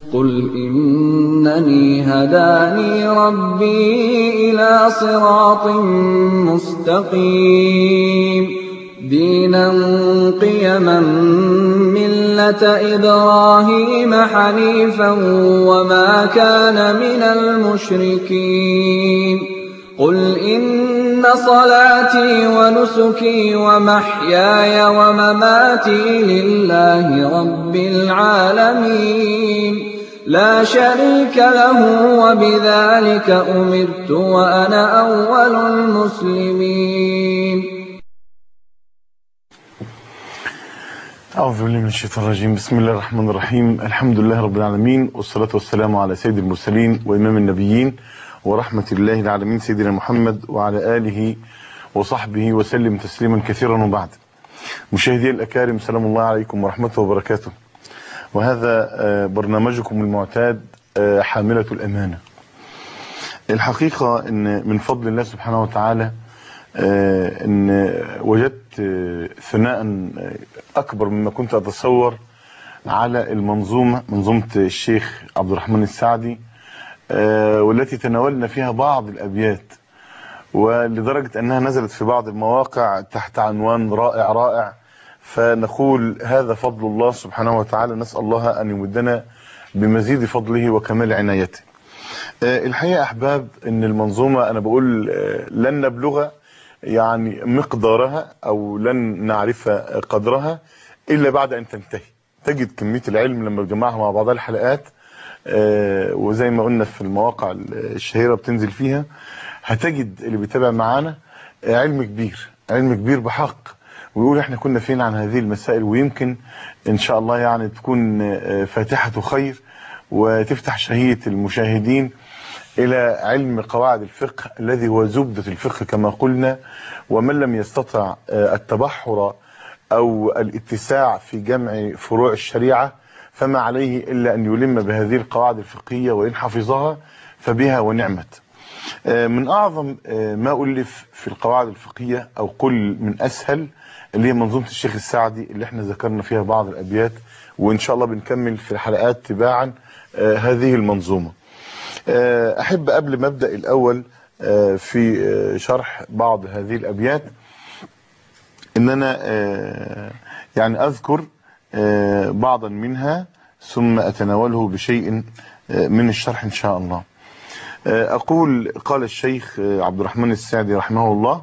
قُلْ إِنَّنِي هَدَانِي رَبِّي إِلَىٰ صِرَاطٍ مُّسْتَقِيمٍ دِينًا قِيَمًا مِّلَّةَ إِبْرَاهِيمَ حَنِيفًا وَمَا كَانَ مِنَ الْمُشْرِكِينَ قُلْ إِنَّ صَلَاتِي وَنُسُكِي وَمَحْيَايَ وَمَمَاتِي لِلَّهِ رَبِّ الْعَالَمِينَ لَا شَرِيكَ لَهُ ۖ وَبِذَٰلِكَ أُمِرْتُ وَأَنَا أَوَّلُ الْمُسْلِمِينَ أعوذ بالله من الشيطان الرجيم بسم الله الرحمن الرحيم الحمد لله رب العالمين والصلاة والسلام على سيد المرسلين وإمام النبيين ورحمة الله العالمين سيدنا محمد وعلى آله وصحبه وسلم تسليما كثيرا وبعد مشاهدي الأكارم سلام الله عليكم ورحمته وبركاته وهذا برنامجكم المعتاد حاملة الأمانة الحقيقة أن من فضل الله سبحانه وتعالى أن وجدت ثناء أكبر مما كنت أتصور على المنظومة منظومة الشيخ عبد الرحمن السعدي والتي تناولنا فيها بعض الأبيات ولدرجة أنها نزلت في بعض المواقع تحت عنوان رائع رائع فنقول هذا فضل الله سبحانه وتعالى نسأل الله أن يمدنا بمزيد فضله وكمال عنايته الحقيقة أحباب أن المنظومة أنا بقول لن نبلغ يعني مقدارها أو لن نعرف قدرها إلا بعد أن تنتهي تجد كمية العلم لما تجمعها مع بعضها الحلقات وزي ما قلنا في المواقع الشهيرة بتنزل فيها هتجد اللي بيتابع معانا علم كبير علم كبير بحق ويقول احنا كنا فين عن هذه المسائل ويمكن ان شاء الله يعني تكون فاتحة خير وتفتح شهية المشاهدين الى علم قواعد الفقه الذي هو زبدة الفقه كما قلنا ومن لم يستطع التبحر او الاتساع في جمع فروع الشريعة فما عليه الا ان يلم بهذه القواعد الفقهية وان حفظها فبها ونعمت من اعظم ما الف في القواعد الفقهية او قل من اسهل اللي هي منظومة الشيخ السعدي اللي احنا ذكرنا فيها بعض الابيات وان شاء الله بنكمل في الحلقات تباعا هذه المنظومة احب قبل ما ابدا الاول في شرح بعض هذه الابيات ان انا يعني اذكر بعضا منها ثم اتناوله بشيء من الشرح ان شاء الله اقول قال الشيخ عبد الرحمن السعدي رحمه الله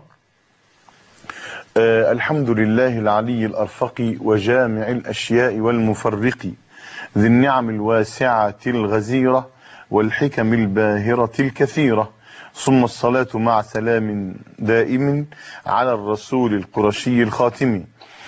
الحمد لله العلي الارفق وجامع الاشياء والمفرق ذي النعم الواسعة الغزيرة والحكم الباهرة الكثيرة ثم الصلاة مع سلام دائم على الرسول القرشي الخاتم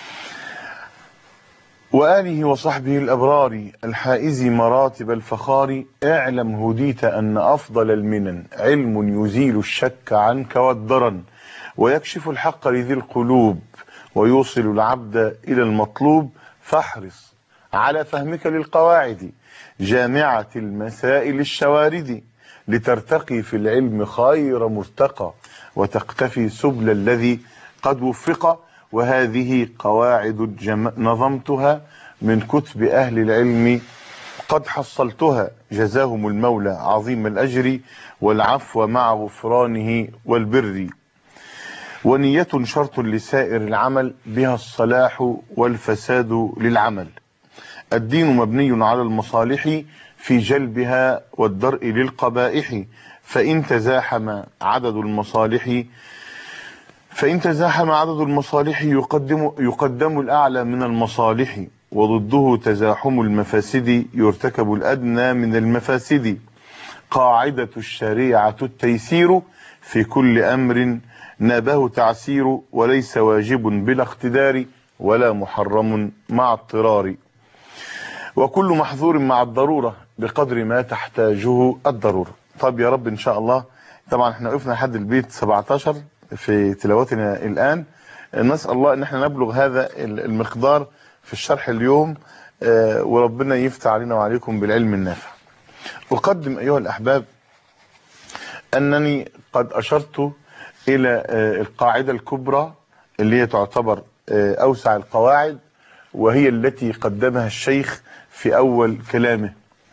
وآله وصحبه الأبرار الحائز مراتب الفخار اعلم هديت أن أفضل المنن علم يزيل الشك عنك والضرن ويكشف الحق لذي القلوب ويوصل العبد إلى المطلوب فاحرص على فهمك للقواعد جامعة المسائل الشوارد لترتقي في العلم خير مرتقى وتقتفي سبل الذي قد وفق وهذه قواعد نظمتها من كتب أهل العلم قد حصلتها جزاهم المولى عظيم الأجر والعفو مع غفرانه والبر ونية شرط لسائر العمل بها الصلاح والفساد للعمل الدين مبني على المصالح في جلبها والدرء للقبائح فإن تزاحم عدد المصالح فإن تزاحم عدد المصالح يقدم يقدم الأعلى من المصالح وضده تزاحم المفاسد يرتكب الأدنى من المفاسد قاعدة الشريعة التيسير في كل أمر نابه تعسير وليس واجب بلا اقتدار ولا محرم مع اضطرار وكل محظور مع الضرورة بقدر ما تحتاجه الضرورة طب يا رب إن شاء الله طبعا احنا وقفنا لحد البيت 17 في تلاوتنا الآن نسأل الله ان احنا نبلغ هذا المقدار في الشرح اليوم وربنا يفتح علينا وعليكم بالعلم النافع أقدم أيها الأحباب أنني قد أشرت إلى القاعدة الكبرى اللي هي تعتبر أوسع القواعد وهي التي قدمها الشيخ في أول كلامه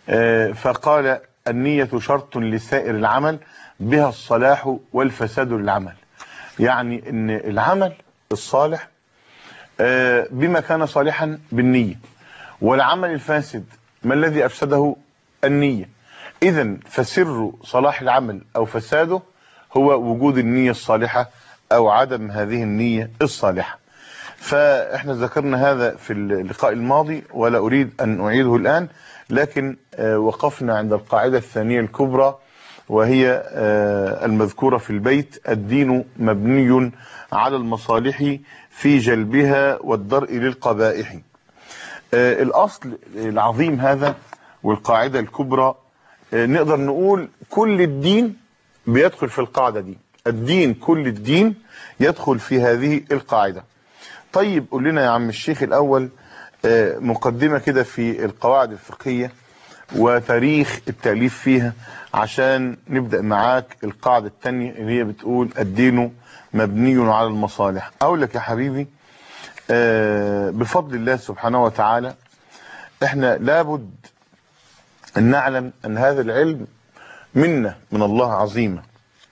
آه، فقال النية شرط لسائر العمل بها الصلاح والفساد للعمل يعني ان العمل الصالح آه، بما كان صالحا بالنية والعمل الفاسد ما الذي أفسده النية إذا فسر صلاح العمل أو فساده هو وجود النية الصالحة أو عدم هذه النية الصالحة فإحنا ذكرنا هذا في اللقاء الماضي ولا أريد أن أعيده الآن لكن آه، وقفنا عند القاعدة الثانية الكبرى وهي آه، المذكورة في البيت الدين مبني على المصالح في جلبها والدرء للقبائح آه، الأصل العظيم هذا والقاعدة الكبرى آه، نقدر نقول كل الدين بيدخل في القاعدة دي الدين كل الدين يدخل في هذه القاعدة طيب قول لنا يا عم الشيخ الأول آه، مقدمة كده في القواعد الفقهية وتاريخ التأليف فيها عشان نبدأ معاك القاعدة الثانية اللي هي بتقول الدين مبني على المصالح أقول لك يا حبيبي آه، بفضل الله سبحانه وتعالى احنا لابد ان نعلم ان هذا العلم منة من الله عظيمة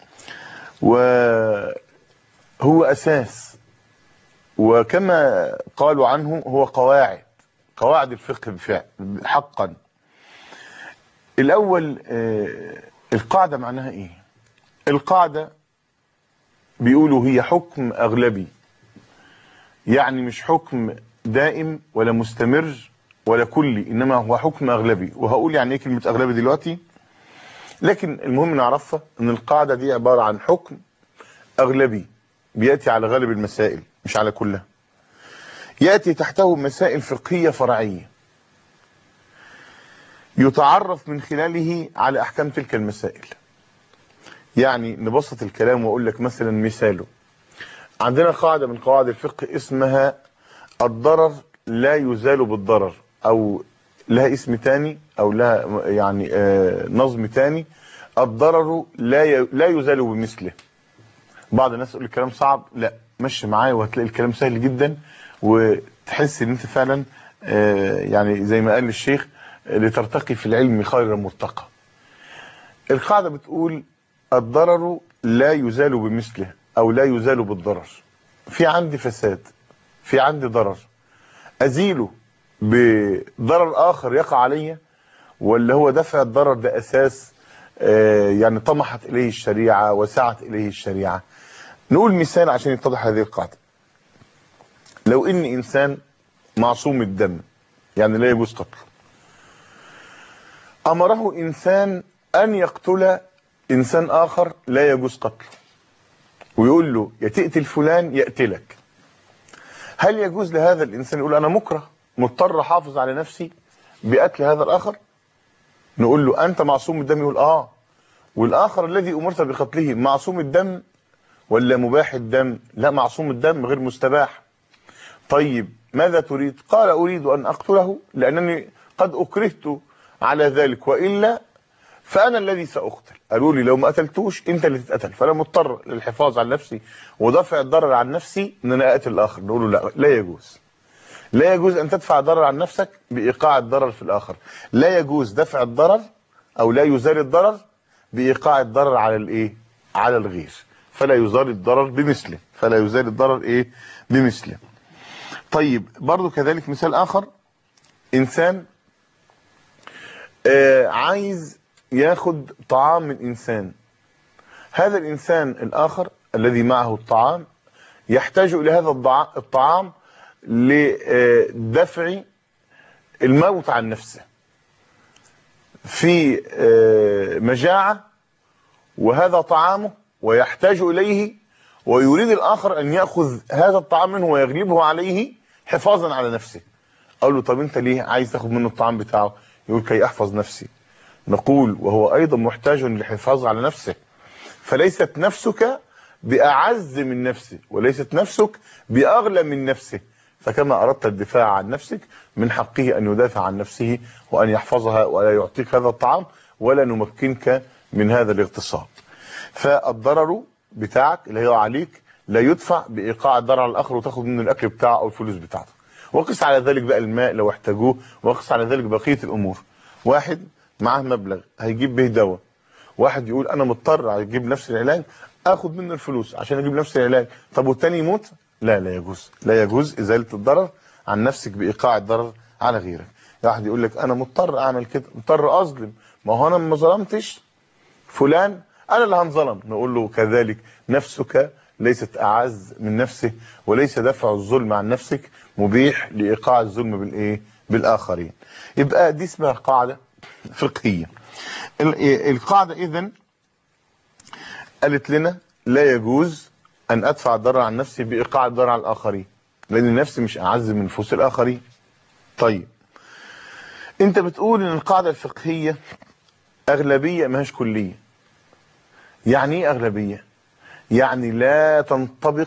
وهو اساس وكما قالوا عنه هو قواعد قواعد الفقه بفعل حقا الاول آه، القاعدة معناها ايه القاعدة بيقولوا هي حكم اغلبي يعني مش حكم دائم ولا مستمر ولا كلي انما هو حكم اغلبي وهقول يعني ايه كلمه اغلبي دلوقتي لكن المهم نعرفها ان القاعده دي عباره عن حكم اغلبي بياتي على غالب المسائل مش على كلها ياتي تحته مسائل فقهيه فرعيه يتعرف من خلاله على احكام تلك المسائل يعني نبسط الكلام واقول لك مثلا مثاله عندنا قاعده من قواعد الفقه اسمها الضرر لا يزال بالضرر او لها اسم تاني او لها يعني آه، نظم تاني الضرر لا ي- لا يزال بمثله بعض الناس يقول الكلام صعب لا مشي معايا وهتلاقي الكلام سهل جدا وتحس ان انت فعلا آه، يعني زي ما قال الشيخ آه، لترتقي في العلم خير مرتقى القاعده بتقول الضرر لا يزال بمثله او لا يزال بالضرر في عندي فساد في عندي ضرر ازيله بضرر اخر يقع علي ولا هو دفع الضرر ده اساس آه، يعني طمحت اليه الشريعه وسعت اليه الشريعه نقول مثال عشان يتضح هذه القاعده لو ان انسان معصوم الدم يعني لا يجوز قتله امره انسان ان يقتل انسان اخر لا يجوز قتله ويقول له يا تقتل فلان يقتلك هل يجوز لهذا الانسان يقول انا مكره مضطر احافظ على نفسي بقتل هذا الاخر نقول له انت معصوم الدم يقول اه والاخر الذي امرت بقتله معصوم الدم ولا مباح الدم لا معصوم الدم غير مستباح طيب ماذا تريد قال اريد ان اقتله لانني قد اكرهت على ذلك والا فانا الذي ساقتل قالوا لي لو ما قتلتوش انت اللي تتقتل فانا مضطر للحفاظ على نفسي ودفع الضرر عن نفسي ان انا اقتل الاخر نقول له لا لا يجوز لا يجوز ان تدفع ضرر عن نفسك بايقاع الضرر في الاخر لا يجوز دفع الضرر او لا يزال الضرر بايقاع الضرر على الايه على الغير فلا يزال الضرر بمثله فلا يزال الضرر ايه بمثله طيب برضو كذلك مثال اخر انسان آه عايز ياخد طعام من انسان هذا الانسان الاخر الذي معه الطعام يحتاج الى هذا الضع- الطعام لدفع الموت عن نفسه في آه، مجاعة وهذا طعامه ويحتاج إليه ويريد الآخر أن يأخذ هذا الطعام منه ويغلبه عليه حفاظا على نفسه أقول له طب أنت ليه عايز تاخد منه الطعام بتاعه يقول كي أحفظ نفسي نقول وهو أيضا محتاج للحفاظ على نفسه فليست نفسك بأعز من نفسه وليست نفسك بأغلى من نفسه فكما أردت الدفاع عن نفسك من حقه أن يدافع عن نفسه وأن يحفظها ولا يعطيك هذا الطعام ولا نمكنك من هذا الاغتصاب فالضرر بتاعك اللي هو عليك لا يدفع بإيقاع الضرر على الآخر وتاخد منه الأكل بتاعه أو الفلوس بتاعته وقس على ذلك بقى الماء لو احتاجوه وقس على ذلك بقية الأمور واحد معاه مبلغ هيجيب به دواء واحد يقول انا مضطر اجيب نفس العلاج اخد منه الفلوس عشان اجيب نفس العلاج طب والتاني يموت لا لا يجوز لا يجوز ازاله الضرر عن نفسك بايقاع الضرر على غيرك واحد يقول لك انا مضطر اعمل كده مضطر اظلم ما هو انا ما ظلمتش فلان انا اللي هنظلم نقول له كذلك نفسك ليست اعز من نفسه وليس دفع الظلم عن نفسك مبيح لايقاع الظلم بالايه بالاخرين يبقى دي اسمها قاعده فقهيه ال- القاعده اذا قالت لنا لا يجوز ان ادفع الضرر عن نفسي بايقاع الضرر على الاخرين لان نفسي مش اعز من نفوس الاخرين طيب انت بتقول ان القاعده الفقهيه اغلبيه ما هيش كليه يعني ايه اغلبيه يعني لا تنطبق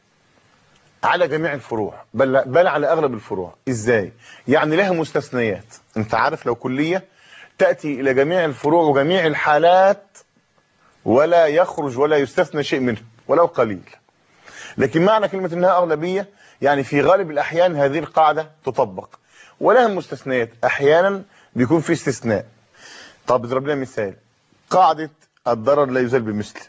على جميع الفروع بل بل على اغلب الفروع ازاي يعني لها مستثنيات انت عارف لو كليه تاتي الى جميع الفروع وجميع الحالات ولا يخرج ولا يستثنى شيء منها ولو قليل لكن معنى كلمه انها اغلبيه يعني في غالب الاحيان هذه القاعده تطبق ولها مستثنيات احيانا بيكون في استثناء طب اضرب لنا مثال قاعده الضرر لا يزال بمثله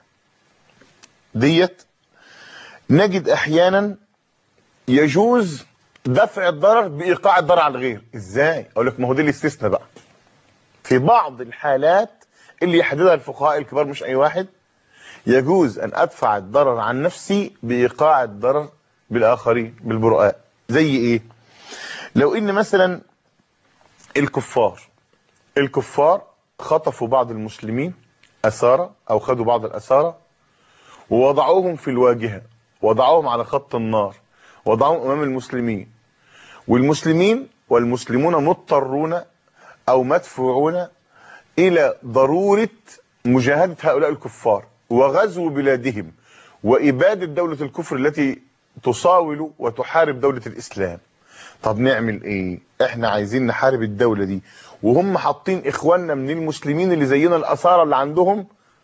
ديت نجد احيانا يجوز دفع الضرر بايقاع الضرر على الغير ازاي اقول لك ما هو دي الاستثناء بقى في بعض الحالات اللي يحددها الفقهاء الكبار مش اي واحد يجوز ان ادفع الضرر عن نفسي بايقاع الضرر بالاخرين بالبرؤاء زي ايه لو ان مثلا الكفار الكفار خطفوا بعض المسلمين اسارى او خدوا بعض الاسارى ووضعوهم في الواجهه وضعوهم على خط النار وضعوهم امام المسلمين والمسلمين والمسلمون مضطرون او مدفوعون الى ضروره مجاهده هؤلاء الكفار وغزو بلادهم واباده دوله الكفر التي تصاول وتحارب دوله الاسلام طب نعمل ايه احنا عايزين نحارب الدوله دي وهم حاطين اخواننا من المسلمين اللي زينا الاسارى اللي عندهم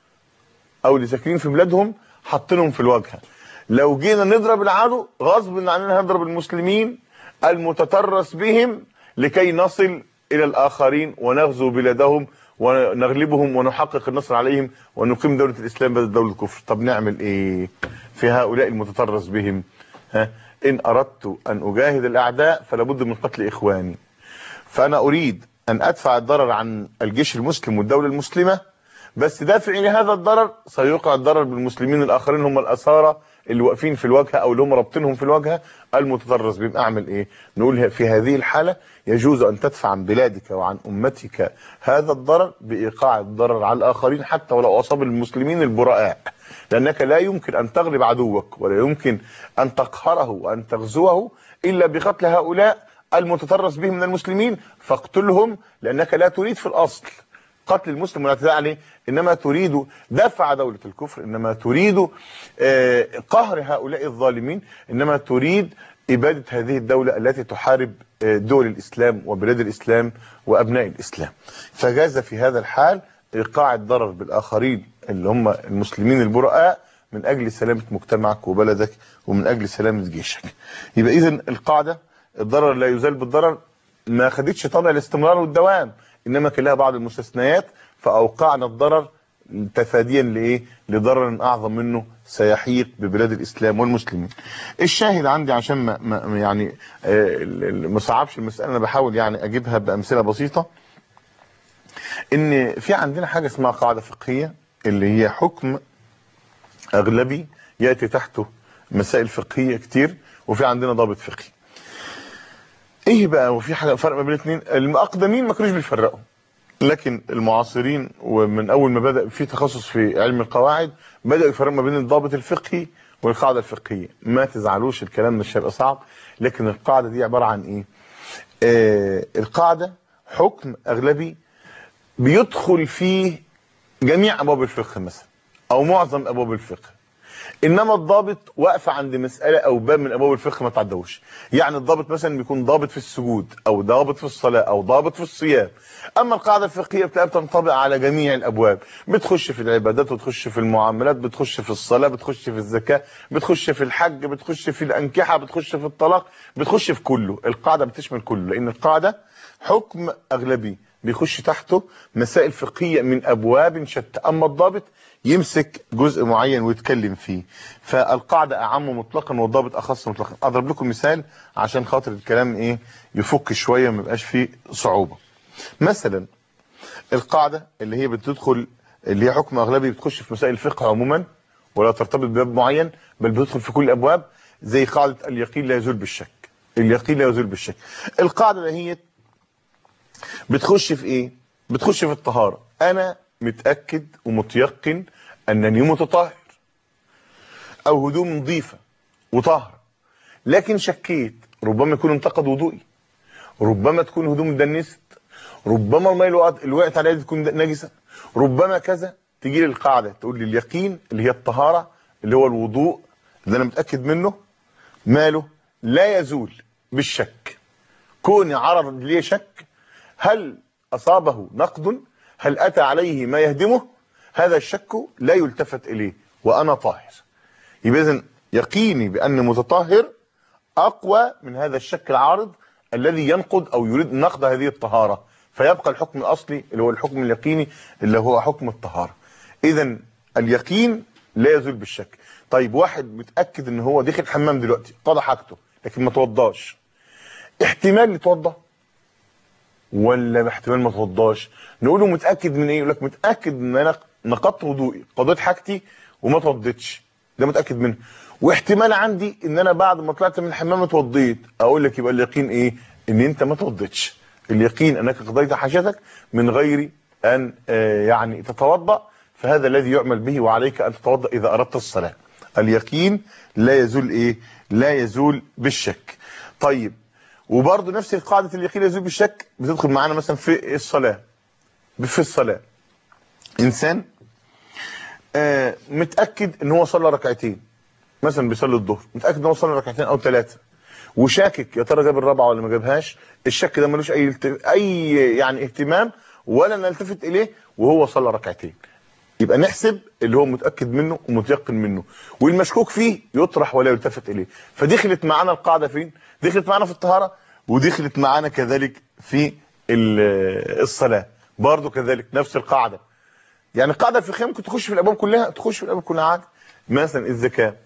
او اللي ساكنين في بلادهم حاطينهم في الواجهه لو جينا نضرب العدو غصب عننا هنضرب المسلمين المتترس بهم لكي نصل الى الاخرين ونغزو بلادهم ونغلبهم ونحقق النصر عليهم ونقيم دولة الاسلام بدل دولة الكفر طب نعمل ايه في هؤلاء المتطرس بهم ها ان اردت ان اجاهد الاعداء فلا بد من قتل اخواني فانا اريد ان ادفع الضرر عن الجيش المسلم والدولة المسلمة بس دافعي لهذا الضرر سيوقع الضرر بالمسلمين الاخرين هم الاسارى اللي واقفين في الواجهه او اللي هم رابطينهم في الواجهه المتطرس بهم اعمل ايه نقول في هذه الحاله يجوز ان تدفع عن بلادك وعن امتك هذا الضرر بايقاع الضرر على الاخرين حتى ولو اصاب المسلمين البراء لانك لا يمكن ان تغلب عدوك ولا يمكن ان تقهره وان تغزوه الا بقتل هؤلاء المتطرس بهم من المسلمين فاقتلهم لانك لا تريد في الاصل قتل المسلم والاعتداء عليه انما تريد دفع دولة الكفر انما تريد آه، قهر هؤلاء الظالمين انما تريد ابادة هذه الدولة التي تحارب آه، دول الاسلام وبلاد الاسلام وابناء الاسلام فجاز في هذا الحال ايقاع الضرر بالاخرين اللي هم المسلمين البرآء من اجل سلامة مجتمعك وبلدك ومن اجل سلامة جيشك يبقى اذا القاعدة الضرر لا يزال بالضرر ما خدتش طابع الاستمرار والدوام انما كان لها بعض المستثنيات فاوقعنا الضرر تفاديا لايه لضرر اعظم منه سيحيق ببلاد الاسلام والمسلمين الشاهد عندي عشان ما ما يعني آه، ما صعبش المساله انا بحاول يعني اجيبها بامثله بسيطه ان في عندنا حاجه اسمها قاعده فقهيه اللي هي حكم اغلبي ياتي تحته مسائل فقهيه كتير وفي عندنا ضابط فقهي ايه بقى وفي حاجه فرق ما بين الاثنين المقدمين ما كانوش بيفرقوا لكن المعاصرين ومن اول ما بدا في تخصص في علم القواعد بداوا يفرقوا ما بين الضابط الفقهي والقاعده الفقهيه ما تزعلوش الكلام مش هيبقى صعب لكن القاعده دي عباره عن ايه آه القاعده حكم اغلبي بيدخل فيه جميع ابواب الفقه مثلا او معظم ابواب الفقه انما الضابط واقفه عند مساله او باب من ابواب الفقه ما تعدوش يعني الضابط مثلا بيكون ضابط في السجود او ضابط في الصلاه او ضابط في الصيام اما القاعده الفقهيه بتلاقيها بتنطبق على جميع الابواب بتخش في العبادات وتخش في المعاملات بتخش في الصلاه بتخش في الزكاه بتخش في الحج بتخش في الانكحه بتخش في الطلاق بتخش في كله القاعده بتشمل كله لان القاعده حكم اغلبي بيخش تحته مسائل فقهيه من ابواب شتى اما الضابط يمسك جزء معين ويتكلم فيه فالقاعده اعم مطلقا والضابط اخص مطلقا اضرب لكم مثال عشان خاطر الكلام ايه يفك شويه ما يبقاش فيه صعوبه مثلا القاعده اللي هي بتدخل اللي هي حكم اغلبي بتخش في مسائل الفقه عموما ولا ترتبط بباب معين بل بتدخل في كل الابواب زي قاعده اليقين لا يزول بالشك اليقين لا يزول بالشك القاعده اللي هي بتخش في ايه بتخش في الطهاره انا متاكد ومتيقن انني متطهر او هدوم نظيفه وطاهره لكن شكيت ربما يكون انتقد وضوئي ربما تكون هدوم دنست ربما الميه اللي وقعت- اللي وقعت عليها دي تكون نجسه ربما كذا تيجي لي القاعده تقول لي اليقين اللي هي الطهاره اللي هو الوضوء اللي انا متاكد منه ماله لا يزول بالشك كوني عرض لي شك هل اصابه نقد هل اتى عليه ما يهدمه هذا الشك لا يلتفت اليه وانا طاهر يبقى اذا يقيني باني متطهر اقوى من هذا الشك العارض الذي ينقض او يريد نقض هذه الطهاره فيبقى الحكم الاصلي اللي هو الحكم اليقيني اللي هو حكم الطهاره اذا اليقين لا يزول بالشك طيب واحد متاكد ان هو دخل الحمام دلوقتي قضى حاجته لكن ما توضاش احتمال يتوضا ولا احتمال ما توضاش نقول له متاكد من ايه يقول لك متاكد ان انا نقضت وضوئي قضيت حاجتي وما توضيتش ده متاكد منه واحتمال عندي ان انا بعد ما طلعت من الحمام اتوضيت اقول لك يبقى اليقين ايه ان انت ما توضيتش اليقين انك قضيت حاجتك من غير ان آه، يعني تتوضا فهذا الذي يعمل به وعليك ان تتوضا اذا اردت الصلاه اليقين لا يزول ايه لا يزول بالشك طيب وبرضه نفس قاعده اليقين لا يزول بالشك بتدخل معانا مثلا في الصلاه في الصلاه انسان آه، متاكد ان هو صلى ركعتين مثلا بيصلي الظهر متاكد ان هو صلى ركعتين او ثلاثه وشاكك يا ترى جاب الرابعه ولا ما جابهاش الشك ده ملوش اي الت- اي يعني اهتمام ولا نلتفت اليه وهو صلى ركعتين يبقى نحسب اللي هو متاكد منه ومتيقن منه والمشكوك فيه يطرح ولا يلتفت اليه فدخلت معانا القاعده فين دخلت معانا في الطهاره ودخلت معانا كذلك في ال- الصلاه برضو كذلك نفس القاعده يعني القاعده الفقهيه ممكن تخش في الابواب كلها تخش في الابواب كلها عادي مثلا الزكاه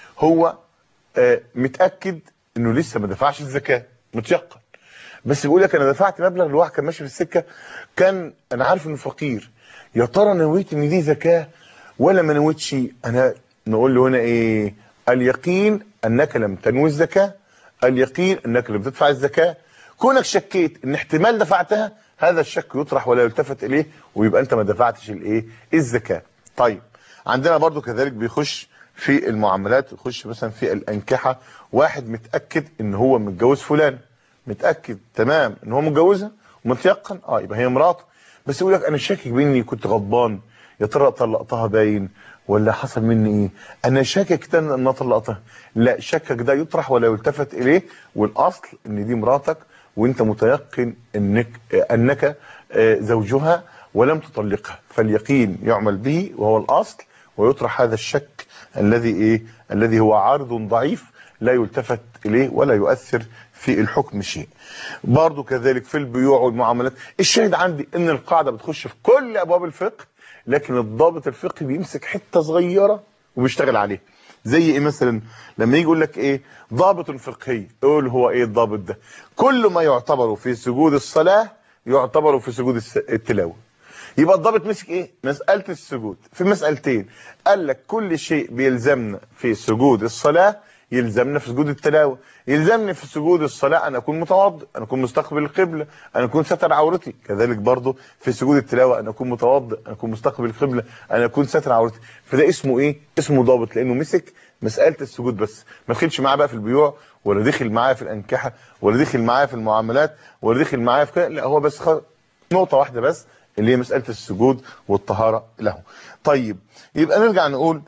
هو آه، متاكد انه لسه ما دفعش الزكاه متيقن بس بيقول لك انا دفعت مبلغ لواحد كان ماشي في السكه كان انا عارف انه فقير يا ترى نويت ان دي زكاه ولا ما نويتش انا نقول له هنا ايه اليقين انك لم تنوي الزكاه اليقين انك لم تدفع الزكاه كونك شكيت ان احتمال دفعتها هذا الشك يطرح ولا يلتفت اليه ويبقى انت ما دفعتش الايه الزكاه طيب عندنا برضو كذلك بيخش في المعاملات يخش مثلا في الانكحه واحد متاكد ان هو متجوز فلان متاكد تمام ان هو متجوزها ومتيقن اه يبقى هي مراته بس يقول لك انا شاكك باني كنت غضبان يا ترى طلقتها باين ولا حصل مني ايه انا شاكك ده ان انا طلقتها لا شكك ده يطرح ولا يلتفت اليه والاصل ان دي مراتك وانت متيقن انك انك آه، زوجها ولم تطلقها فاليقين يعمل به وهو الاصل ويطرح هذا الشك الذي ايه الذي هو عارض ضعيف لا يلتفت اليه ولا يؤثر في الحكم شيء برضو كذلك في البيوع والمعاملات الشاهد عندي ان القاعده بتخش في كل ابواب الفقه لكن الضابط الفقهي بيمسك حته صغيره وبيشتغل عليها زي ايه مثلا لما يجي يقول لك ايه ضابط فقهي قول هو ايه الضابط ده كل ما يعتبر في سجود الصلاه يعتبر في سجود الس- التلاوه يبقى الضابط مسك ايه مساله السجود في مسالتين قال لك كل شيء بيلزمنا في سجود الصلاه يلزمنا في سجود التلاوه يلزمني في سجود الصلاه ان اكون متوضئ ان اكون مستقبل القبله ان اكون ستر عورتي كذلك برضه في سجود التلاوه ان اكون متوضئ ان اكون مستقبل القبله ان اكون ستر عورتي فده اسمه ايه اسمه ضابط لانه مسك مساله السجود بس ما دخلش معاه بقى في البيوع ولا دخل معاه في الانكحه ولا دخل معاه في المعاملات ولا دخل معاه في كده لا هو بس خ... نقطه واحده بس اللي هي مساله السجود والطهاره له طيب يبقى نرجع نقول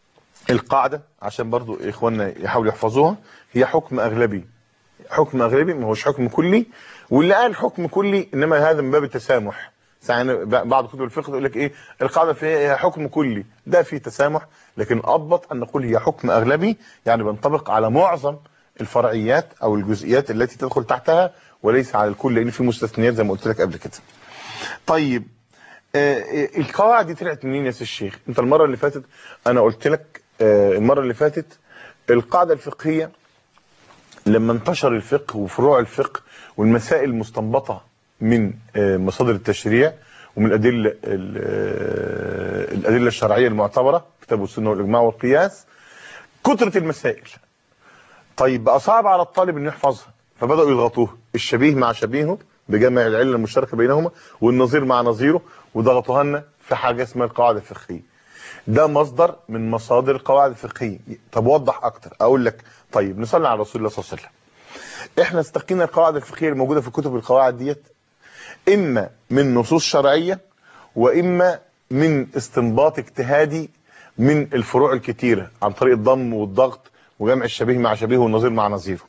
القاعده عشان برضو اخواننا يحاولوا يحفظوها هي حكم اغلبي حكم اغلبي ما هوش حكم كلي واللي قال حكم كلي انما هذا من باب التسامح يعني بعض كتب الفقه تقول لك ايه القاعده فيها هي حكم كلي ده فيه تسامح لكن اضبط ان نقول هي حكم اغلبي يعني بينطبق على معظم الفرعيات او الجزئيات التي تدخل تحتها وليس على الكل لان في مستثنيات زي ما قلت لك قبل كده طيب آه، آه، القواعد دي طلعت منين يا سي الشيخ انت المره اللي فاتت انا قلت لك آه، المره اللي فاتت القاعده الفقهيه لما انتشر الفقه وفروع الفقه والمسائل المستنبطه من آه، مصادر التشريع ومن الادله ال- آه، الادله الشرعيه المعتبره كتاب السنه والاجماع والقياس كثرت المسائل طيب بقى صعب على الطالب انه يحفظها فبداوا يضغطوه الشبيه مع شبيهه بجمع العله المشتركه بينهما والنظير مع نظيره وضغطوها لنا في حاجه اسمها القواعد الفقهيه ده مصدر من مصادر القواعد الفقهيه طب وضح اكتر اقول لك طيب نصلي على رسول الله صلى الله عليه وسلم احنا استقينا القواعد الفقهيه الموجوده في كتب القواعد ديت اما من نصوص شرعيه واما من استنباط اجتهادي من الفروع الكتيره عن طريق الضم والضغط وجمع الشبيه مع شبيه والنظير مع نظيره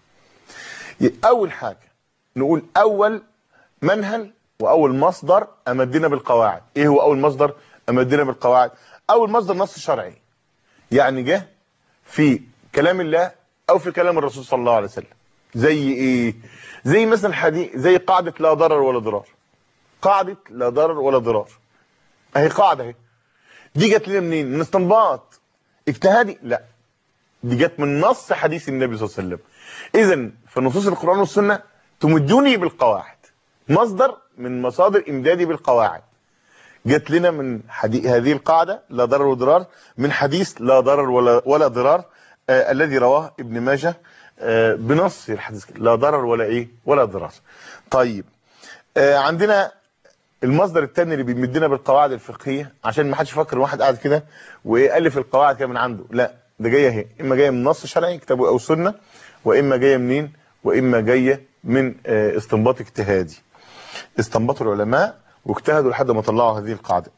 اول حاجه نقول اول منهل واول مصدر امدنا بالقواعد ايه هو اول مصدر امدنا بالقواعد اول مصدر نص شرعي يعني جه في كلام الله او في كلام الرسول صلى الله عليه وسلم زي ايه زي مثلا حديث زي قاعده لا ضرر ولا ضرار قاعده لا ضرر ولا ضرار اهي قاعده اهي دي جت لنا منين من استنباط اجتهادي لا دي جت من نص حديث النبي صلى الله عليه وسلم اذا في نصوص القران والسنه تمدني بالقواعد مصدر من مصادر امدادي بالقواعد جت لنا من حديث هذه القاعده لا ضرر ولا ضرار من حديث لا ضرر ولا ولا ضرار آه الذي رواه ابن ماجه آه بنص الحديث لا ضرر ولا ايه ولا ضرار طيب آه عندنا المصدر الثاني اللي بيمدنا بالقواعد الفقهيه عشان ما حدش يفكر واحد قاعد كده والف القواعد كده من عنده لا ده جايه اهي اما جايه من نص شرعي كتاب او سنه واما جايه منين واما جايه من آه استنباط اجتهادي استنبطوا العلماء واجتهدوا لحد ما طلعوا هذه القاعده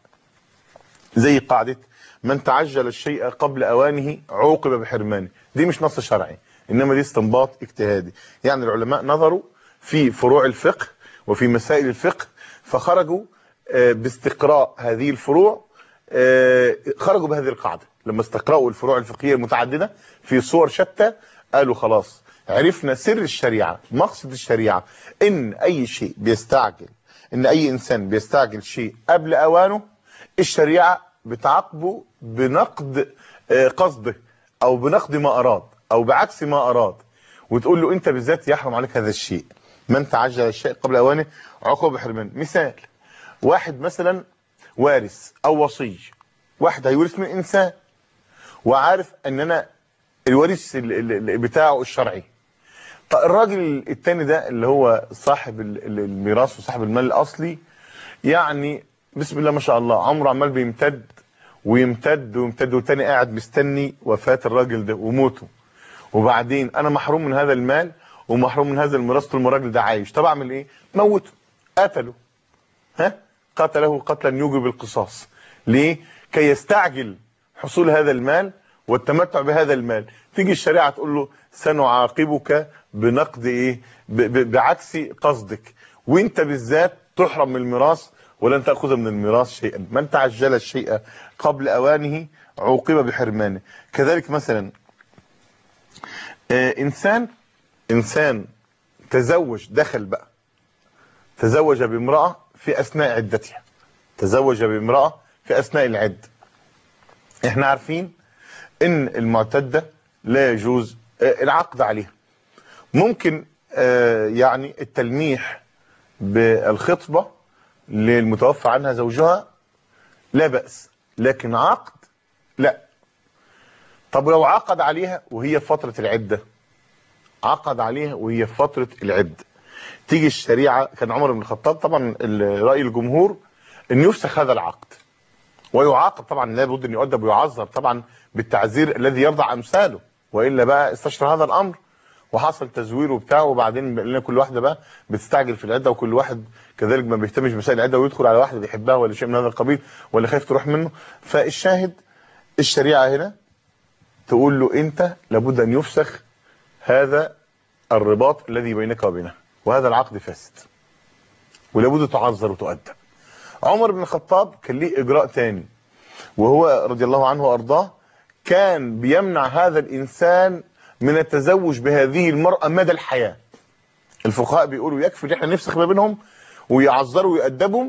زي قاعده من تعجل الشيء قبل اوانه عوقب بحرمانه دي مش نص شرعي انما دي استنباط اجتهادي يعني العلماء نظروا في فروع الفقه وفي مسائل الفقه فخرجوا آه، باستقراء هذه الفروع آه، خرجوا بهذه القاعده لما استقرأوا الفروع الفقهيه المتعدده في صور شتى قالوا خلاص عرفنا سر الشريعه مقصد الشريعه ان اي شيء بيستعجل ان اي انسان بيستعجل شيء قبل اوانه الشريعه بتعاقبه بنقد آه، قصده او بنقد ما اراد او بعكس ما اراد وتقول له انت بالذات يحرم عليك هذا الشيء من تعجل الشيء قبل اوانه عقوبه بحرمان مثال واحد مثلا وارث او وصي واحد هيورث من انسان وعارف ان انا الوريث ال- ال- ال- بتاعه الشرعي طب الراجل التاني ده اللي هو صاحب ال- ال- الميراث وصاحب المال الاصلي يعني بسم الله ما شاء الله عمره عمال بيمتد ويمتد ويمتد والتاني قاعد مستني وفاة الراجل ده وموته وبعدين انا محروم من هذا المال ومحروم من هذا الميراث طول ما الراجل ده عايش طب اعمل ايه موته قتله ها قتله قتلا يوجب القصاص ليه كي يستعجل حصول هذا المال والتمتع بهذا المال تيجي الشريعه تقول له سنعاقبك بنقد ايه ب- ب- بعكس قصدك وانت بالذات تحرم من الميراث ولن تاخذ من الميراث شيئا من تعجل الشيء قبل اوانه عوقب بحرمانه كذلك مثلا آه انسان انسان تزوج دخل بقى تزوج بامراه في اثناء عدتها تزوج بامراه في اثناء العده احنا عارفين ان المعتده لا يجوز آه، العقد عليها ممكن آه، يعني التلميح بالخطبه للمتوفى عنها زوجها لا باس لكن عقد لا طب لو عقد عليها وهي في فتره العده عقد عليها وهي في فتره العده تيجي الشريعه كان عمر بن الخطاب طبعا ال- راي الجمهور ان يفسخ هذا العقد ويعاقب طبعا لابد ان يؤدب ويعذر طبعا بالتعذير الذي يرضع امثاله والا بقى استشرى هذا الامر وحصل تزوير وبتاع وبعدين لان كل واحده بقى بتستعجل في العده وكل واحد كذلك ما بيهتمش بمسائل العده ويدخل على واحده بيحبها ولا شيء من هذا القبيل ولا خايف تروح منه فالشاهد الشريعه هنا تقول له انت لابد ان يفسخ هذا الرباط الذي بينك وبينها وهذا العقد فاسد ولابد تعذر وتؤدب عمر بن الخطاب كان ليه اجراء تاني وهو رضي الله عنه وارضاه كان بيمنع هذا الانسان من التزوج بهذه المرأة مدى الحياة الفقهاء بيقولوا يكفي ان احنا نفسخ ما بينهم ويعذروا ويأدبهم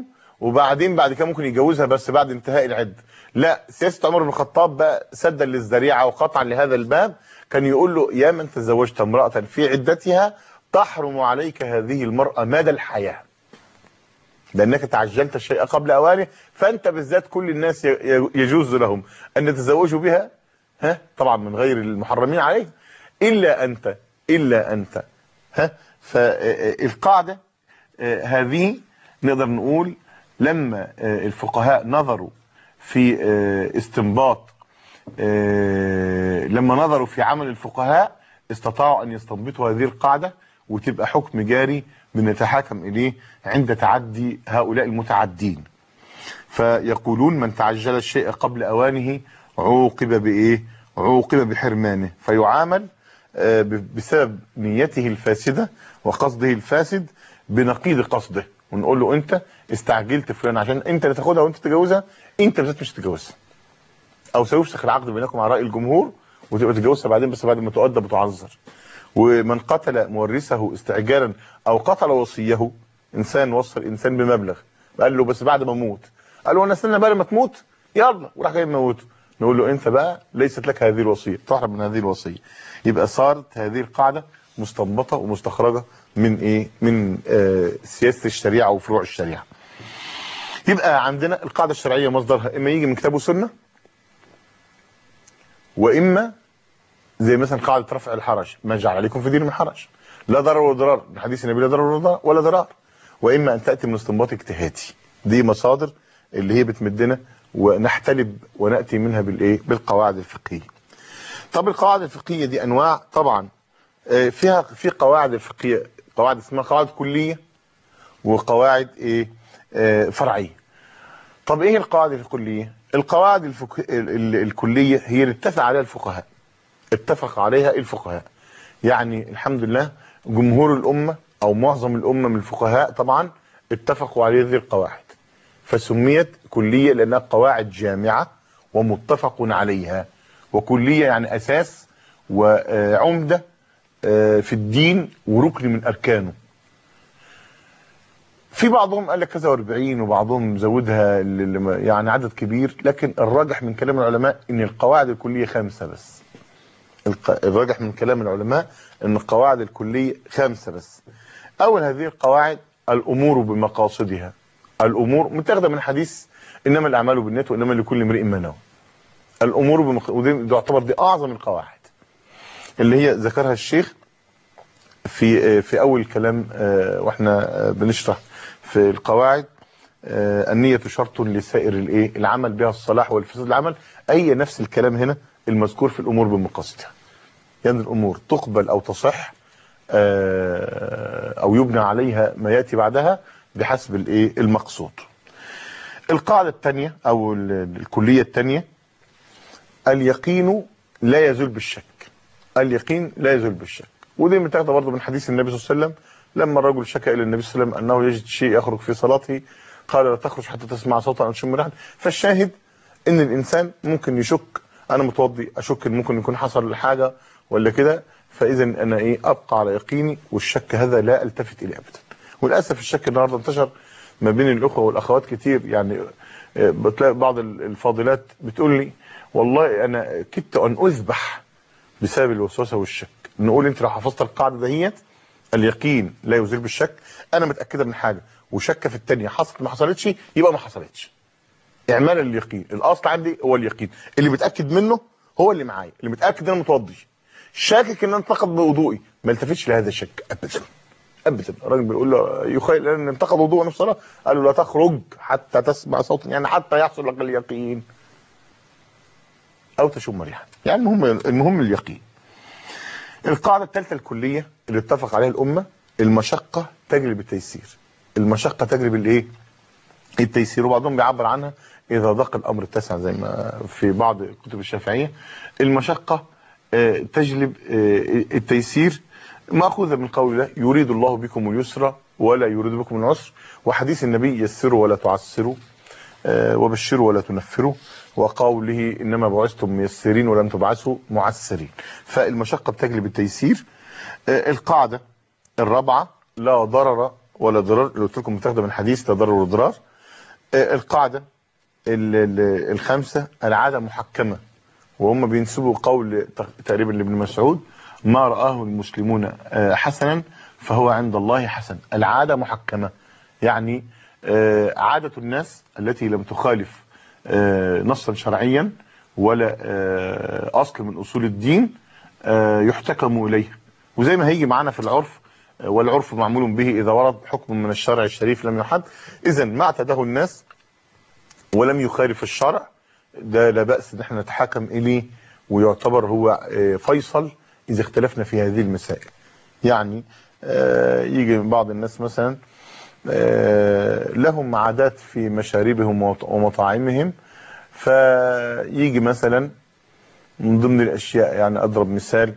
وبعدين بعد كده ممكن يتجوزها بس بعد انتهاء العده لا سياسه عمر بن الخطاب بقى سدا للذريعه وقطعا لهذا الباب كان يقول له يا من تزوجت امراه في عدتها تحرم عليك هذه المراه مدى الحياه لانك تعجلت الشيء قبل اوانه فانت بالذات كل الناس ي- ي- يجوز لهم ان يتزوجوا بها ها طبعا من غير المحرمين عليه الا انت الا انت ها فالقاعده آه، هذه نقدر نقول لما آه، الفقهاء نظروا في آه، استنباط آه، لما نظروا في عمل الفقهاء استطاعوا ان يستنبطوا هذه القاعده وتبقى حكم جاري بنتحاكم اليه عند تعدي هؤلاء المتعدين فيقولون من تعجل الشيء قبل اوانه عوقب بايه عوقب بحرمانه فيعامل آه، ب- بسبب نيته الفاسده وقصده الفاسد بنقيض قصده ونقول له انت استعجلت فلان عشان انت اللي تاخدها وانت تتجوزها انت بالذات مش تتجوزها او سيفسخ العقد بينكم على راي الجمهور وتبقى تتجوزها بعدين بس بعد ما تؤدب وتعذر ومن قتل مورثه استعجالا او قتل وصيه انسان وصل انسان بمبلغ قال له بس بعد ما اموت قال له انا استنى بقى لما تموت يلا وراح جاي موته نقول له انت بقى ليست لك هذه الوصيه تحرم من هذه الوصيه يبقى صارت هذه القاعده مستنبطه ومستخرجه من ايه من آه سياسه الشريعه وفروع الشريعه يبقى عندنا القاعده الشرعيه مصدرها اما يجي من كتاب وسنه واما زي مثلا قاعده رفع الحرج ما جعل عليكم في دين من حرج لا ضرر ولا ضرار من حديث النبي لا ضرر ولا ضرار- ولا ضرار واما ان تاتي من استنباط اجتهادي دي مصادر اللي هي بتمدنا ونحتلب وناتي منها بالايه بالقواعد الفقهيه طب القواعد الفقهيه دي انواع طبعا آه، فيها في قواعد الفقهيه قواعد اسمها قواعد كليه وقواعد ايه آه، فرعيه طب ايه القواعد الكليه القواعد الفك... ال- ال- الكليه هي اللي اتفق عليها الفقهاء اتفق عليها الفقهاء يعني الحمد لله جمهور الامه او معظم الامه من الفقهاء طبعا اتفقوا على هذه القواعد فسميت كليه لانها قواعد جامعه ومتفق عليها وكليه يعني اساس وعمده آه، في الدين وركن من اركانه في بعضهم قال لك كذا و40 وبعضهم زودها ل- ل- يعني عدد كبير لكن الراجح من كلام العلماء ان القواعد الكليه خمسه بس الق- الراجح من كلام العلماء ان القواعد الكليه خمسه بس اول هذه القواعد الامور بمقاصدها الامور متاخده من حديث انما الاعمال بالنيات وانما لكل امرئ ما نوى الامور بمق... ودي تعتبر دي اعظم القواعد اللي هي ذكرها الشيخ في في اول كلام آه، واحنا آه، بنشرح في القواعد آه، النية شرط لسائر الايه العمل بها الصلاح والفساد العمل اي نفس الكلام هنا المذكور في الامور بمقاصدها يعني الامور تقبل او تصح آه، او يبنى عليها ما ياتي بعدها بحسب الايه المقصود القاعده الثانيه او ال- الكليه الثانيه اليقين لا يزول بالشك اليقين لا يزول بالشك ودي متاخده برضه من حديث النبي صلى الله عليه وسلم لما الرجل شكى الى النبي صلى الله عليه وسلم انه يجد شيء يخرج في صلاته قال لا تخرج حتى تسمع صوتا او تشم ريحا فالشاهد ان الانسان ممكن يشك انا متوضي اشك ان ممكن يكون حصل حاجه ولا كده فاذا انا ايه ابقى على يقيني والشك هذا لا التفت اليه ابدا وللاسف الشك النهارده انتشر ما بين الاخوه والاخوات كتير يعني آه، بتلاقي بعض الفاضلات بتقول لي والله انا كدت ان اذبح بسبب الوسوسه والشك نقول انت لو حفظت القاعده دهيت اليقين لا يزيل بالشك انا متاكده من حاجه وشك في الثانيه حصلت ما حصلتش يبقى ما حصلتش اعمال اليقين الاصل عندي هو اليقين اللي متاكد منه هو اللي معايا اللي متاكد ان انا متوضي شاكك ان انا انتقد بوضوئي ما التفتش لهذا الشك ابدا ابدا الراجل بيقول له يخيل ان انتقد وضوءه في الصلاه قال له لا تخرج حتى تسمع صوتا يعني حتى يحصل لك اليقين او تشم ريحا يعني المهم المهم اليقين القاعده الثالثه الكليه اللي اتفق عليها الامه المشقه تجلب التيسير المشقه تجلب الايه التيسير وبعضهم بيعبر عنها اذا ضاق الامر اتسع زي ما في بعض كتب الشافعيه المشقه آه، تجلب آه، التيسير ماخوذه من قول الله يريد الله بكم اليسر ولا يريد بكم العسر وحديث النبي يسروا ولا تعسروا آه، وبشروا ولا تنفروا وقوله انما بعثتم ميسرين ولم تبعثوا معسرين فالمشقه بتجلب التيسير آه، القاعده الرابعه لا ضرر ولا ضرر اللي قلت لكم متاخده من حديث لا ضرر ولا ضرار آه، القاعدة ال- ال- الخامسة العادة محكمة وهم بينسبوا قول تق- تقريبا لابن مسعود ما رآه المسلمون آه، حسنا فهو عند الله حسن العادة محكمة يعني آه، عادة الناس التي لم تخالف آه، نصا شرعيا ولا آه، أصل من أصول الدين آه، يحتكم إليه وزي ما هيجي معانا في العرف آه، والعرف معمول به إذا ورد حكم من الشرع الشريف لم يحد إذا ما اعتاده الناس ولم يخالف الشرع ده لا بأس ان احنا نتحكم اليه ويعتبر هو آه، فيصل اذا اختلفنا في هذه المسائل يعني آه، يجي بعض الناس مثلا آه، لهم عادات في مشاربهم ومط- ومطاعمهم فيجي مثلا من ضمن الاشياء يعني اضرب مثال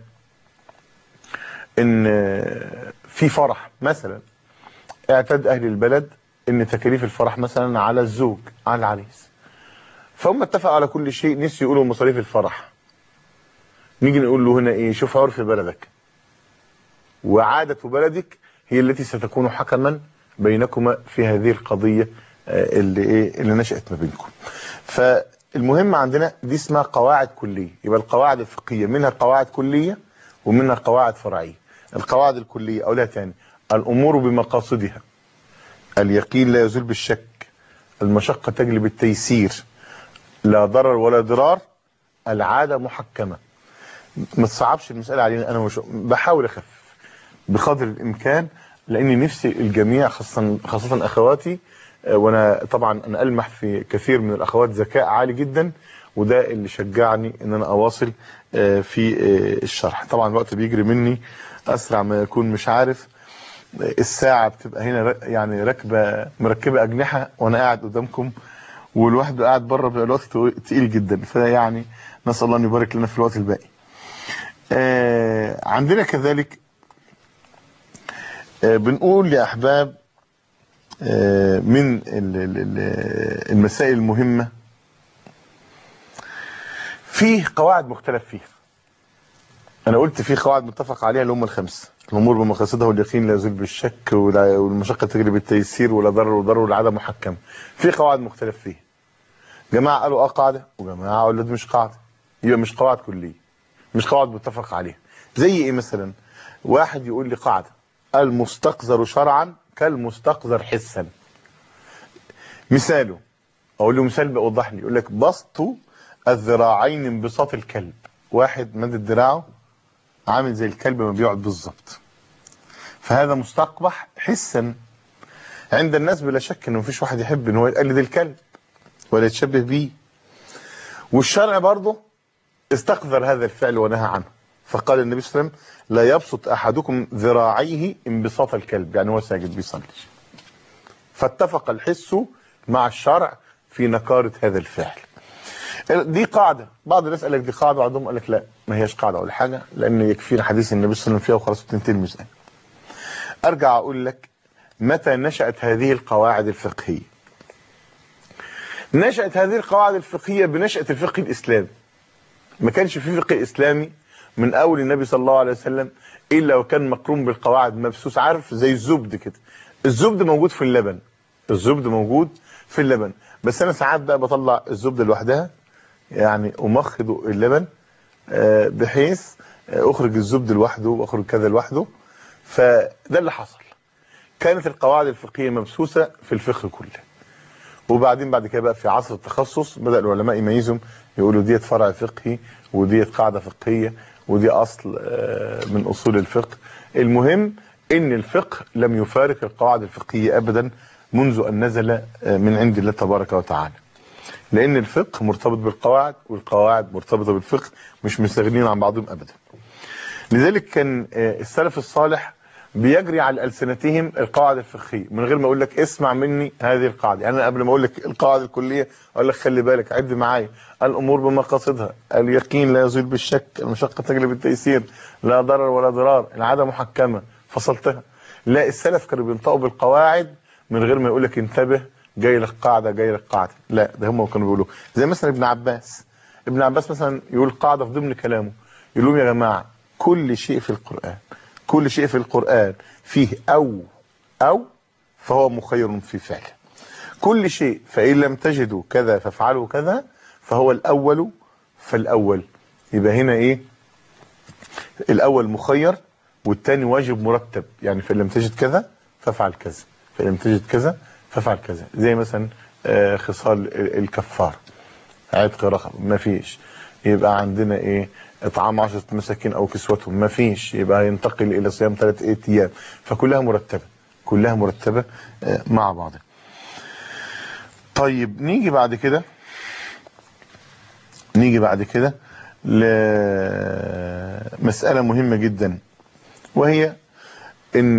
ان آه، في فرح مثلا اعتاد اهل البلد ان تكاليف الفرح مثلا على الزوج على العريس فهم اتفقوا على كل شيء نسي يقولوا مصاريف الفرح نيجي نقول له هنا ايه شوف عرف بلدك وعادة بلدك هي التي ستكون حكما بينكما في هذه القضية آه، اللي ايه اللي نشأت ما بينكم فالمهم عندنا دي اسمها قواعد كلية يبقى القواعد الفقهية منها قواعد كلية ومنها قواعد فرعية القواعد الكلية اقولها تاني الامور بمقاصدها اليقين لا يزول بالشك المشقة تجلب التيسير لا ضرر ولا ضرار العادة محكمة ما تصعبش المسألة علينا أنا مش بحاول أخفف بقدر الإمكان لأني نفسي الجميع خاصة خاصة أخواتي آه، وأنا طبعا أنا ألمح في كثير من الأخوات ذكاء عالي جدا وده اللي شجعني إن أنا أواصل آه، في آه، الشرح طبعا الوقت بيجري مني أسرع ما يكون مش عارف الساعة بتبقى هنا ر- يعني راكبة مركبة أجنحة وأنا قاعد قدامكم والواحد قاعد بره بيبقى الوقت تو- تقيل جدا فيعني نسأل الله أن يبارك لنا في الوقت الباقي. آه عندنا كذلك آه بنقول يا أحباب آه من ال- ال- ال- المسائل المهمة فيه قواعد مختلف فيها. أنا قلت في قواعد متفق عليها اللي هم الخمسة. الأمور بمقاصدها واليقين لا يزول بالشك ولا- والمشقة تجلب التيسير ولا ضرر وضرر والعادة محكمة. في قواعد مختلف فيها. جماعة قالوا اه قاعدة وجماعة قالوا دي مش قاعدة يبقى مش قواعد كلية مش قواعد متفق عليها زي ايه مثلا واحد يقول لي قاعدة المستقذر شرعا كالمستقذر حسا مثاله اقول له مثال بيوضح لي يقول لك بسط الذراعين انبساط الكلب واحد مدد دراعه عامل زي الكلب ما بيقعد بالظبط فهذا مستقبح حسا عند الناس بلا شك ان مفيش واحد يحب ان هو يقلد الكلب ولا يتشبه بيه والشرع برضه استقذر هذا الفعل ونهى عنه فقال النبي صلى الله عليه وسلم لا يبسط احدكم ذراعيه انبساط الكلب يعني هو ساجد بيصلي فاتفق الحس مع الشرع في نكارة هذا الفعل دي قاعدة بعض الناس قال لك دي قاعدة وبعضهم قال لك لا ما هيش قاعدة ولا حاجة لأن يكفينا حديث النبي صلى الله عليه وسلم فيها وخلاص تنتهي المسألة أرجع أقول لك متى نشأت هذه القواعد الفقهية نشأت هذه القواعد الفقهية بنشأة الفقه الإسلامي ما كانش في فقه إسلامي من أول النبي صلى الله عليه وسلم إلا وكان مقرون بالقواعد مبسوس عارف زي الزبد كده الزبد موجود في اللبن الزبد موجود في اللبن بس أنا ساعات بقى بطلع الزبدة لوحدها يعني أمخض اللبن آه، بحيث آه، أخرج الزبد لوحده وأخرج كذا لوحده فده اللي حصل كانت القواعد الفقهية مبسوسة في الفقه كله وبعدين بعد كده بقى في عصر التخصص بدأ العلماء يميزهم يقولوا ديت فرع فقهي وديت قاعدة فقهية ودي أصل آه، من أصول الفقه المهم إن الفقه لم يفارق القواعد الفقهية أبدا منذ أن نزل آه، من عند الله تبارك وتعالى لأن الفقه مرتبط بالقواعد والقواعد مرتبطة بالفقه مش مستغنين عن بعضهم أبدا لذلك كان آه، السلف الصالح بيجري على ألسنتهم القواعد الفقهية من غير ما أقول لك اسمع مني هذه القاعدة يعني أنا قبل ما أقول لك القواعد الكلية أقول لك خلي بالك عد معايا الأمور بمقاصدها اليقين لا يزول بالشك المشقة تجلب التيسير لا ضرر ولا ضرار العادة محكمة فصلتها لا السلف كانوا بينطقوا بالقواعد من غير ما يقول لك انتبه جاي لك قاعدة جاي لك قاعدة لا ده هم كانوا بيقولوا زي مثلا ابن عباس ابن عباس مثلا يقول قاعدة في ضمن كلامه يقول لهم يا جماعة كل شيء في القرآن كل شيء في القرآن فيه أو أو فهو مخير في فعله كل شيء فإن لم تجدوا كذا فافعلوا كذا فهو الأول فالأول يبقى هنا إيه الأول مخير والتاني واجب مرتب يعني فإن لم تجد كذا فافعل كذا فإن لم تجد كذا فافعل كذا زي مثلا آه، خصال الكفار عتق رقب ما فيش يبقى عندنا ايه اطعام عشرة مساكين او كسوتهم ما فيش يبقى ينتقل الى صيام ثلاث ايام فكلها مرتبة كلها مرتبة آه، مع بعضها طيب نيجي بعد كده نيجي بعد كده لمسألة مهمة جدا وهي ان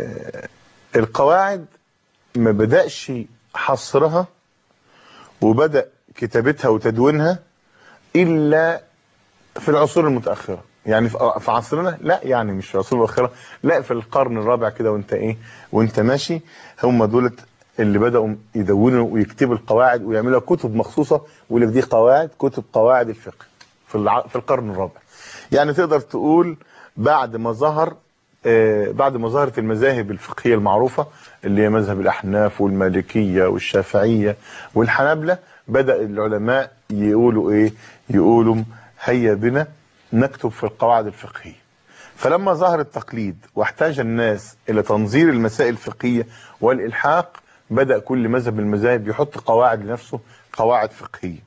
القواعد ما بدأش حصرها وبدأ كتابتها وتدوينها إلا في العصور المتأخرة يعني في في عصرنا لا يعني مش في العصور المتأخرة لا في القرن الرابع كده وانت ايه وانت ماشي هم دولت اللي بدأوا يدونوا ويكتبوا القواعد ويعملوا كتب مخصوصة ويقول لك دي قواعد كتب قواعد الفقه في الع... في القرن الرابع يعني تقدر تقول بعد ما ظهر آه، بعد ما ظهرت المذاهب الفقهية المعروفة اللي هي مذهب الأحناف والمالكية والشافعية والحنابلة بدأ العلماء يقولوا إيه يقولوا هيا بنا نكتب في القواعد الفقهية فلما ظهر التقليد واحتاج الناس إلى تنظير المسائل الفقهية والإلحاق بدأ كل مذهب من المذاهب يحط قواعد لنفسه قواعد فقهية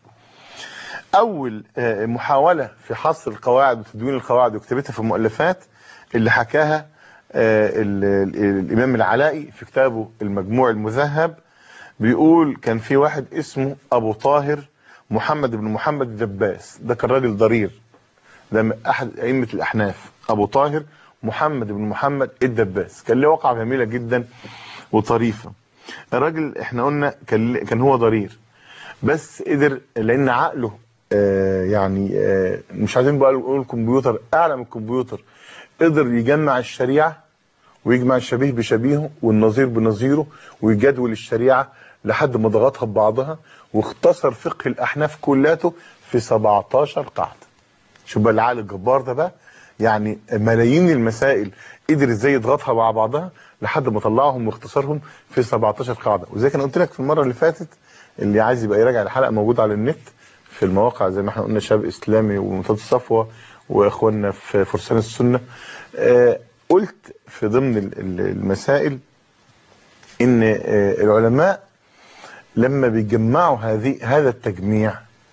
أول آه، محاولة في حصر القواعد وتدوين القواعد وكتابتها في المؤلفات اللي حكاها آه، ال- ال- الإمام العلائي في كتابه المجموع المذهب بيقول كان في واحد اسمه أبو طاهر محمد بن محمد الدباس ده كان راجل ضرير ده من أحد أئمة الأحناف أبو طاهر محمد بن محمد الدباس كان له وقعة جميلة جدا وطريفة الراجل احنا قلنا كان كان هو ضرير بس قدر لان عقله آه يعني آه مش عايزين بقى نقول الكمبيوتر اعلى من الكمبيوتر قدر يجمع الشريعه ويجمع الشبيه بشبيهه والنظير بنظيره ويجدول الشريعه لحد ما ضغطها ببعضها واختصر فقه الاحناف كلاته في 17 قاعده شوف بقى العقل الجبار ده بقى يعني ملايين المسائل قدر ازاي يضغطها مع بعضها لحد ما طلعهم واختصارهم في 17 قاعده وزي كان قلت لك في المره اللي فاتت اللي عايز يبقى يراجع الحلقه موجوده على النت في المواقع زي ما احنا قلنا شاب اسلامي ومنتدى الصفوه واخواننا في فرسان السنه آه قلت في ضمن ال- ال- المسائل ان آه العلماء لما بيجمعوا هذه هذا التجميع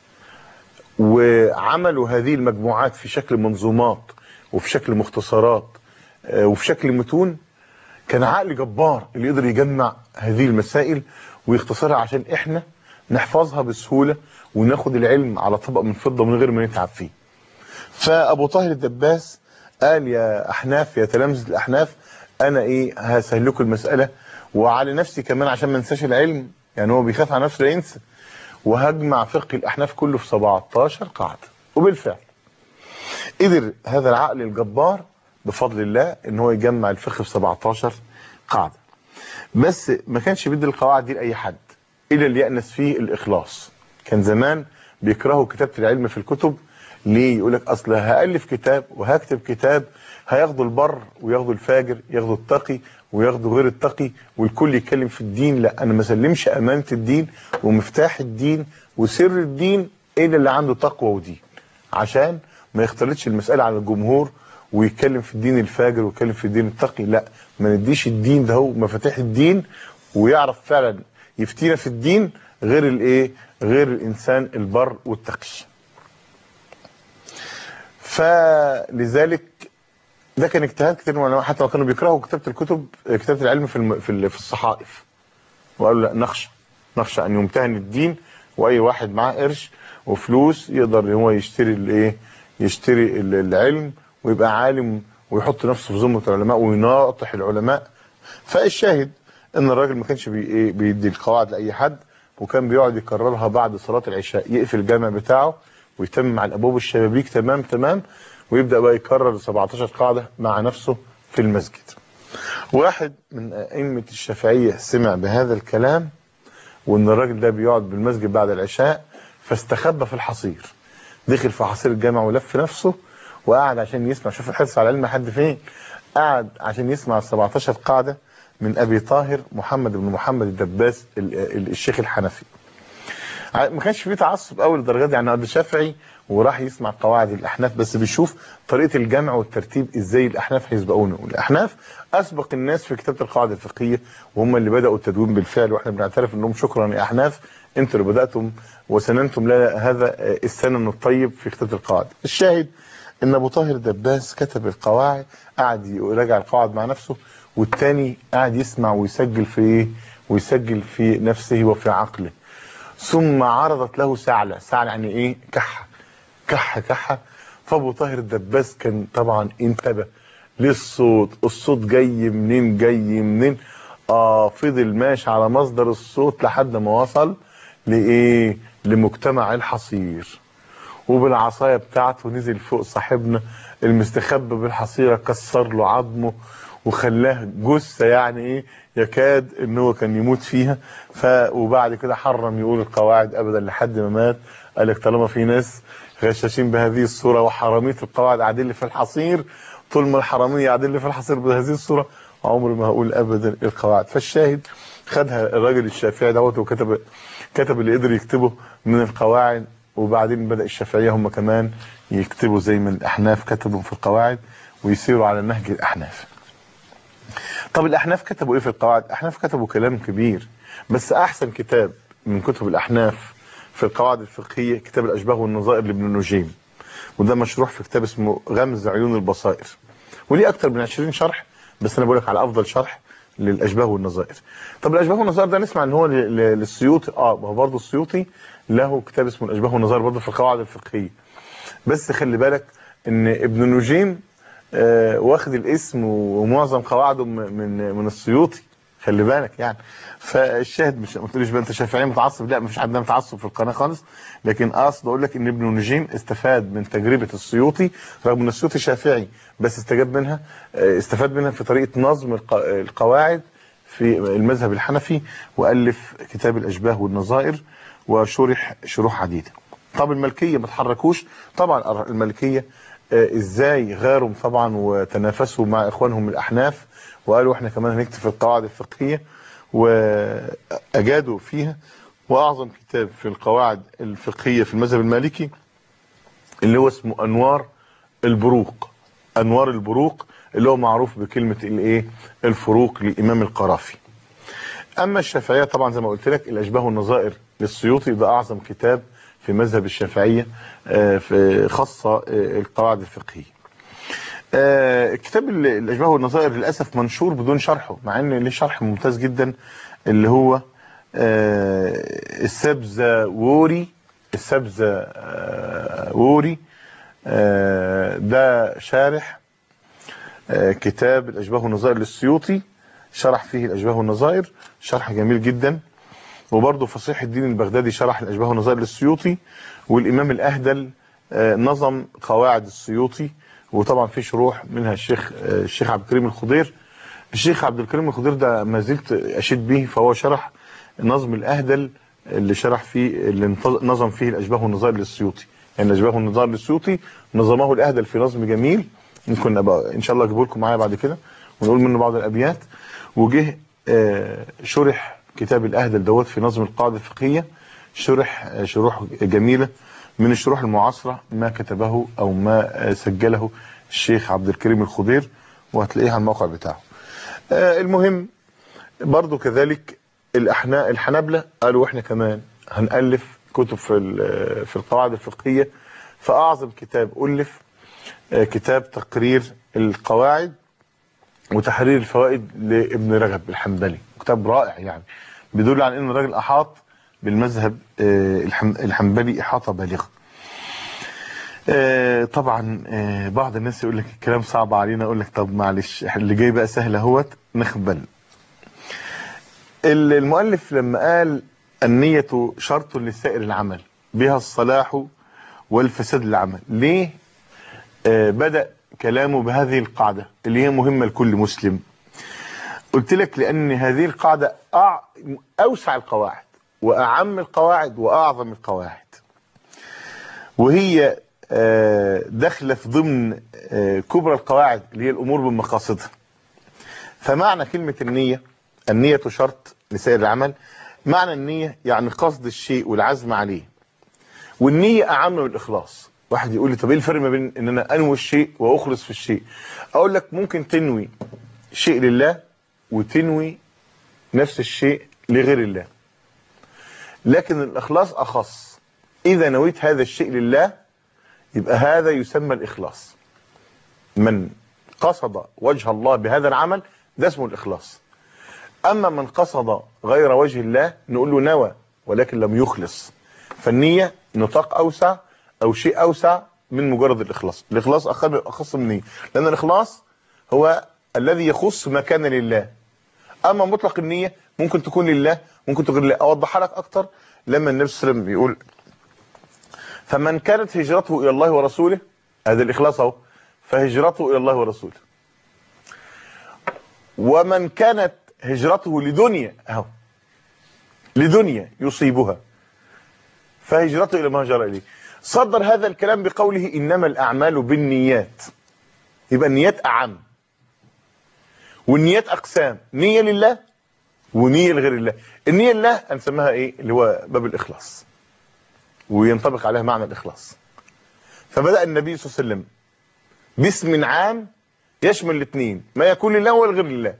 وعملوا هذه المجموعات في شكل منظومات وفي شكل مختصرات آه، وفي شكل متون كان عقل جبار اللي يقدر يجمع هذه المسائل ويختصرها عشان احنا نحفظها بسهولة وناخد العلم على طبق من فضة من غير ما نتعب فيه فابو طاهر الدباس قال يا احناف يا تلامذة الاحناف انا ايه هسهل لكم المسألة وعلى نفسي كمان عشان ما انساش العلم يعني هو بيخاف على نفسه لا ينسى وهجمع فقه الاحناف كله في 17 قاعدة وبالفعل قدر هذا العقل الجبار بفضل الله ان هو يجمع الفقه في 17 قاعدة بس ما كانش بيدي القواعد دي لاي حد الا اللي يأنس فيه الاخلاص كان زمان بيكرهوا كتابة العلم في الكتب ليه يقول لك اصل هالف كتاب وهكتب كتاب هياخدوا البر وياخدوا الفاجر ياخدوا التقي وياخدوا غير التقي والكل يتكلم في الدين لا انا ما سلمش امانه الدين ومفتاح الدين وسر الدين الا اللي عنده تقوى ودين عشان ما يختلطش المساله على الجمهور ويتكلم في الدين الفاجر ويتكلم في الدين التقي لا ما نديش الدين ده هو مفاتيح الدين ويعرف فعلا يفتينا في الدين غير الايه غير الانسان البر والتقي فلذلك ده كان اجتهاد كتير من العلماء حتى لو كانوا بيكرهوا كتابه الكتب كتابه العلم في الم... في, ال... في الصحائف وقالوا لا نخشى نخشى ان يمتهن الدين واي واحد معاه قرش وفلوس يقدر ان هو يشتري الايه يشتري ال- العلم ويبقى عالم ويحط نفسه في زمره العلماء ويناطح العلماء فالشاهد ان الراجل ما كانش بي إيه بيدي القواعد لاي حد وكان بيقعد يكررها بعد صلاه العشاء يقفل الجامع بتاعه ويتم على الابواب الشبابيك تمام تمام ويبدا بقى يكرر 17 قاعده مع نفسه في المسجد واحد من ائمه الشافعيه سمع بهذا الكلام وان الراجل ده بيقعد بالمسجد بعد العشاء فاستخبى في الحصير دخل في حصير الجامع ولف نفسه وقعد عشان يسمع شوف الحرص على العلم حد فين قعد عشان يسمع ال 17 قاعده من ابي طاهر محمد بن محمد الدباس ال- ال- الشيخ الحنفي ع- ما كانش فيه تعصب قوي للدرجه دي يعني ابو شافعي وراح يسمع قواعد الاحناف بس بيشوف طريقه الجمع والترتيب ازاي الاحناف هيسبقونه الاحناف اسبق الناس في كتابه القواعد الفقهيه وهم اللي بداوا التدوين بالفعل واحنا بنعترف انهم شكرا يا احناف انتوا اللي بداتم وسننتم لنا هذا السنن الطيب في كتابه القواعد الشاهد ان ابو طاهر دباس كتب القواعد قعد يراجع القواعد مع نفسه والتاني قعد يسمع ويسجل في ايه ويسجل في نفسه وفي عقله ثم عرضت له سعلة سعلة يعني ايه كحة كحة كحة فابو طاهر الدباس كان طبعا انتبه للصوت الصوت جاي منين جاي منين اه فضل ماشي على مصدر الصوت لحد ما وصل لايه لمجتمع الحصير وبالعصايه بتاعته نزل فوق صاحبنا المستخبي بالحصيره كسر له عظمه وخلاه جثه يعني ايه يكاد ان هو كان يموت فيها ف وبعد كده حرم يقول القواعد ابدا لحد ما مات قال لك طالما في ناس غشاشين بهذه الصوره وحراميه القواعد قاعدين لي في الحصير طول ما الحراميه قاعدين لي في الحصير بهذه الصوره عمري ما هقول ابدا القواعد فالشاهد خدها الراجل الشافعي دوت وكتب كتب اللي قدر يكتبه من القواعد وبعدين بدأ الشافعية هم كمان يكتبوا زي ما الأحناف كتبوا في القواعد ويسيروا على نهج الأحناف طب الأحناف كتبوا إيه في القواعد الأحناف كتبوا كلام كبير بس أحسن كتاب من كتب الأحناف في القواعد الفقهية كتاب الأشباه والنظائر لابن نجيم وده مشروح في كتاب اسمه غمز عيون البصائر وليه أكتر من 20 شرح بس أنا بقول لك على أفضل شرح للاشباه والنظائر طب الاشباه والنظائر ده نسمع ان هو ل- ل- للسيوطي اه ما هو برضه السيوطي له كتاب اسمه الاشباه والنظائر برضه في القواعد الفقهيه بس خلي بالك ان ابن نجيم آه واخد الاسم ومعظم قواعده م- من من السيوطي خلي بالك يعني فالشاهد مش ما تقوليش بقى انت شافعي متعصب لا مفيش عندنا متعصب في القناه خالص لكن اقصد اقول لك ان ابن نجيم استفاد من تجربه السيوطي رغم ان السيوطي شافعي بس استجاب منها آه، استفاد منها في طريقه نظم الق- القواعد في المذهب الحنفي والف كتاب الاشباه والنظائر وشرح شروح عديده طب الملكيه ما تحركوش طبعا الملكيه آه، ازاي غاروا طبعا وتنافسوا مع اخوانهم الاحناف وقالوا احنا كمان هنكتب في القواعد الفقهيه واجادوا فيها واعظم كتاب في القواعد الفقهيه في المذهب المالكي اللي هو اسمه انوار البروق انوار البروق اللي هو معروف بكلمه الايه الفروق للامام القرافي اما الشافعيه طبعا زي ما قلت لك الاشباه والنظائر للسيوطي ده اعظم كتاب في مذهب الشافعيه آه، في خاصه آه، القواعد الفقهيه آه، كتاب ال- الاشباه والنظائر للاسف منشور بدون شرحه مع ان ليه شرح ممتاز جدا اللي هو آه، السبزه ووري السبزه آه، ووري آه، ده شارح آه، كتاب الاشباه والنظائر للسيوطي شرح فيه الاشباه والنظائر شرح جميل جدا وبرضه فصيح الدين البغدادي شرح الاشباه والنظائر للسيوطي والامام الاهدل آه، نظم قواعد السيوطي وطبعا في شروح منها الشيخ آه، الشيخ عبد الكريم الخضير الشيخ عبد الكريم الخضير ده ما زلت اشيد به فهو شرح نظم الاهدل اللي شرح فيه اللي انتظ- نظم فيه الاشباه والنظائر للسيوطي يعني الاشباه والنظائر للسيوطي نظمه الاهدل في نظم جميل ممكن ابقى ان شاء الله اجيبه لكم معايا بعد كده ونقول منه بعض الابيات وجه آه، شرح كتاب الاهدل دوت في نظم القاعده الفقهيه شرح آه، شروح جميله من الشروح المعاصره ما كتبه او ما آه، سجله الشيخ عبد الكريم الخضير وهتلاقيه على الموقع بتاعه آه، المهم برضو كذلك الأحنا الحنابلة قالوا احنا كمان هنألف كتب في ال- في القواعد الفقهية فأعظم كتاب ألف آه، كتاب تقرير القواعد وتحرير الفوائد لابن رجب الحنبلي كتاب رائع يعني بيدل على ان الراجل احاط بالمذهب آه، الحم- الحنبلي احاطه بالغه آه، طبعا آه، بعض الناس يقول لك الكلام صعب علينا اقول لك طب معلش اللي جاي بقى سهل اهوت نخبل ال- المؤلف لما قال النية شرط لسائر العمل بها الصلاح والفساد للعمل ليه آه بدأ كلامه بهذه القاعدة اللي هي مهمة لكل مسلم قلت لك لأن هذه القاعدة أع... أوسع القواعد وأعم القواعد وأعظم القواعد وهي آه، داخلة في ضمن آه، كبرى القواعد اللي هي الأمور بمقاصدها فمعنى كلمة النية النية شرط لسائر العمل معنى النية يعني قصد الشيء والعزم عليه والنية أعم من الإخلاص واحد يقول لي طب ايه الفرق ما بين ان انا انوي الشيء واخلص في الشيء اقول لك ممكن تنوي شيء لله وتنوي نفس الشيء لغير الله لكن الاخلاص اخص اذا نويت هذا الشيء لله يبقى هذا يسمى الاخلاص من قصد وجه الله بهذا العمل ده اسمه الاخلاص اما من قصد غير وجه الله نقول له نوى ولكن لم يخلص فالنية نطاق اوسع او شيء اوسع من مجرد الاخلاص الاخلاص اخص من النية لان الاخلاص هو الذي يخص ما كان لله اما مطلق النية ممكن تكون لله ممكن تكون لله اوضحها لك اكتر لما النبي صلى الله عليه وسلم يقول فمن كانت هجرته الى الله ورسوله هذا الاخلاص اهو فهجرته الى الله ورسوله ومن كانت هجرته لدنيا اهو لدنيا يصيبها فهجرته الى ما هجر اليه صدر هذا الكلام بقوله انما الاعمال بالنيات يبقى النيات اعم والنيات اقسام نيه لله ونيه لغير الله النيه لله هنسميها ايه اللي هو باب الاخلاص وينطبق عليها معنى الاخلاص فبدا النبي صلى الله عليه وسلم باسم عام يشمل الاثنين ما يكون لله ولغير الله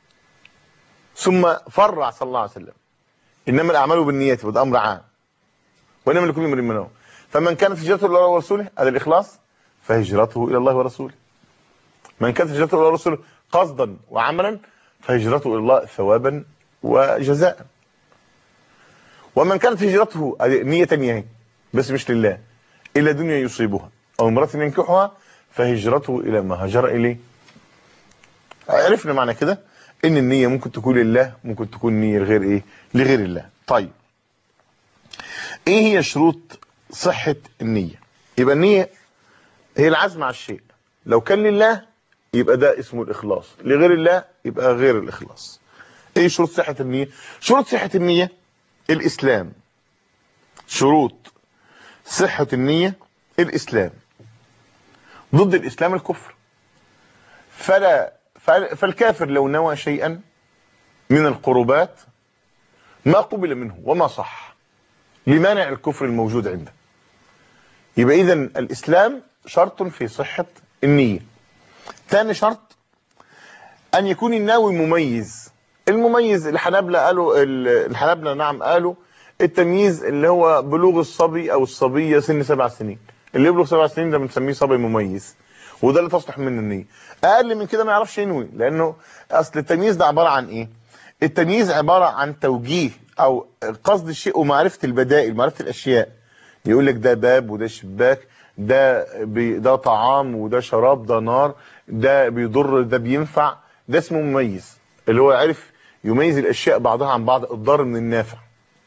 ثم فرع صلى الله عليه وسلم انما الاعمال بالنيات وده امر عام وانما لكل امرئ ما نوى فمن كانت هجرته الى الله ورسوله هذا الاخلاص فهجرته الى الله ورسوله من كانت هجرته الى الله ورسوله قصدا وعملا فهجرته الى الله ثوابا وجزاء ومن كانت هجرته نية تانية بس مش لله الى دنيا يصيبها او امرأة ينكحها فهجرته الى ما هاجر اليه عرفنا معنى كده ان النية ممكن تكون لله ممكن تكون نية لغير ايه لغير الله طيب ايه هي شروط صحة النية يبقى النية هي العزم على الشيء لو كان لله يبقى ده اسمه الاخلاص لغير الله يبقى غير الاخلاص ايه شروط صحة النية شروط صحة النية الاسلام شروط صحة النية الاسلام ضد الاسلام الكفر فلا فالكافر لو نوى شيئا من القربات ما قبل منه وما صح لمانع الكفر الموجود عنده يبقى اذا الاسلام شرط في صحة النية ثاني شرط ان يكون الناوي مميز المميز الحنابلة قالوا الحنابلة نعم قالوا التمييز اللي هو بلوغ الصبي او الصبية سن سبع سنين اللي يبلغ سبع سنين ده بنسميه صبي مميز وده اللي تصلح منه النية اقل من كده ما يعرفش ينوي لانه اصل التمييز ده عبارة عن ايه التمييز عبارة عن توجيه او قصد الشيء ومعرفة البدائل معرفة الاشياء يقول لك ده باب وده شباك ده بي ده طعام وده شراب ده نار ده بيضر ده بينفع ده اسمه مميز اللي هو عرف يميز الاشياء بعضها عن بعض الضار من النافع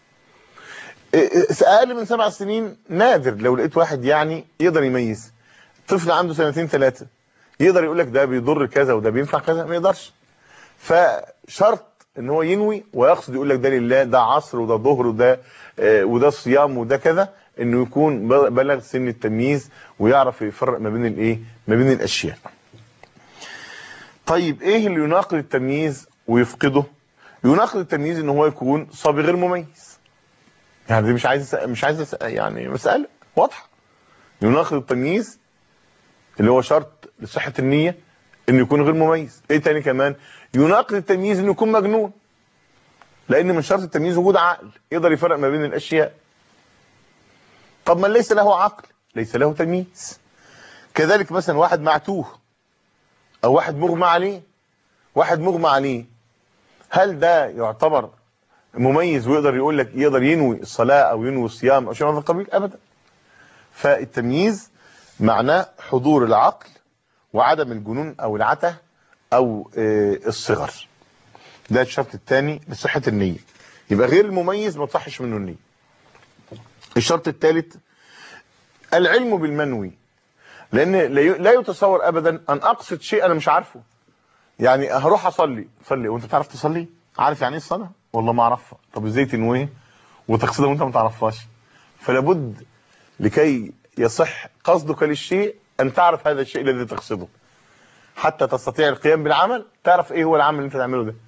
اقل من سبع سنين نادر لو لقيت واحد يعني يقدر يميز طفل عنده سنتين ثلاثة يقدر يقول لك ده بيضر كذا وده بينفع كذا ما يقدرش فشرط ان هو ينوي ويقصد يقول لك ده لله ده عصر وده ظهر وده آه وده صيام وده كذا انه يكون بلغ سن التمييز ويعرف يفرق ما بين الايه ما بين الاشياء طيب ايه اللي يناقض التمييز ويفقده يناقض التمييز ان هو يكون صبي غير مميز يعني دي مش عايز مش عايز يعني مساله واضحه يناقض التمييز اللي هو شرط لصحه النيه انه يكون غير مميز ايه تاني كمان يناقض التمييز انه يكون مجنون لان من شرط التمييز وجود عقل يقدر يفرق ما بين الاشياء طب من ليس له عقل ليس له تمييز كذلك مثلا واحد معتوه او واحد مغمى عليه واحد مغمى عليه هل ده يعتبر مميز ويقدر يقول لك يقدر ينوي الصلاة او ينوي الصيام او شيء من هذا القبيل ابدا فالتمييز معناه حضور العقل وعدم الجنون او العته او الصغر ده الشرط الثاني لصحة النية يبقى غير المميز ما تصحش منه النية الشرط الثالث العلم بالمنوي لان لا يتصور ابدا ان اقصد شيء انا مش عارفه يعني هروح اصلي صلي وانت تعرف تصلي عارف يعني ايه الصلاه والله ما اعرفها طب ازاي تنويها وتقصدها وانت ما تعرفهاش فلا بد لكي يصح قصدك للشيء ان تعرف هذا الشيء الذي تقصده حتى تستطيع القيام بالعمل تعرف ايه هو العمل اللي انت تعمله ده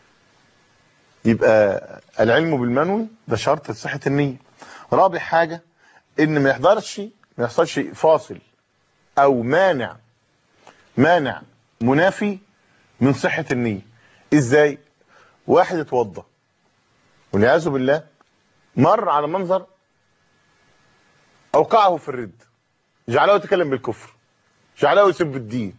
يبقى العلم بالمنوي ده شرط لصحة النية رابع حاجة ان ما يحضرش ما يحصلش فاصل او مانع مانع منافي من صحة النية ازاي واحد اتوضى والعياذ بالله مر على منظر اوقعه في الرد جعله يتكلم بالكفر جعله يسب الدين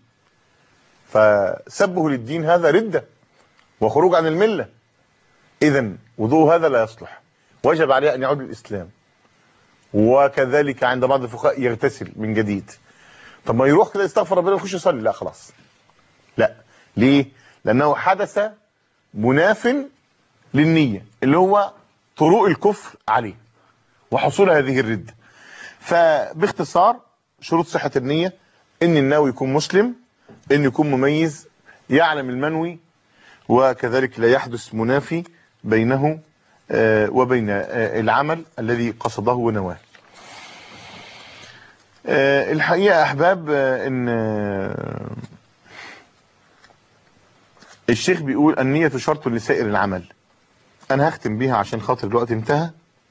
فسبه للدين هذا ردة وخروج عن الملة اذا وضوء هذا لا يصلح وجب عليه ان يعود للاسلام وكذلك عند بعض الفقهاء يغتسل من جديد طب ما يروح كده يستغفر ربنا ويخش يصلي لا خلاص لا ليه لانه حدث مناف للنية اللي هو طروق الكفر عليه وحصول هذه الردة فباختصار شروط صحة النية ان الناوي يكون مسلم ان يكون مميز يعلم المنوي وكذلك لا يحدث منافي بينه آه، وبين آه، العمل الذي قصده ونواه آه، الحقيقة أحباب آه، إن آه، الشيخ بيقول النية شرط لسائر العمل أنا هختم بيها عشان خاطر الوقت انتهى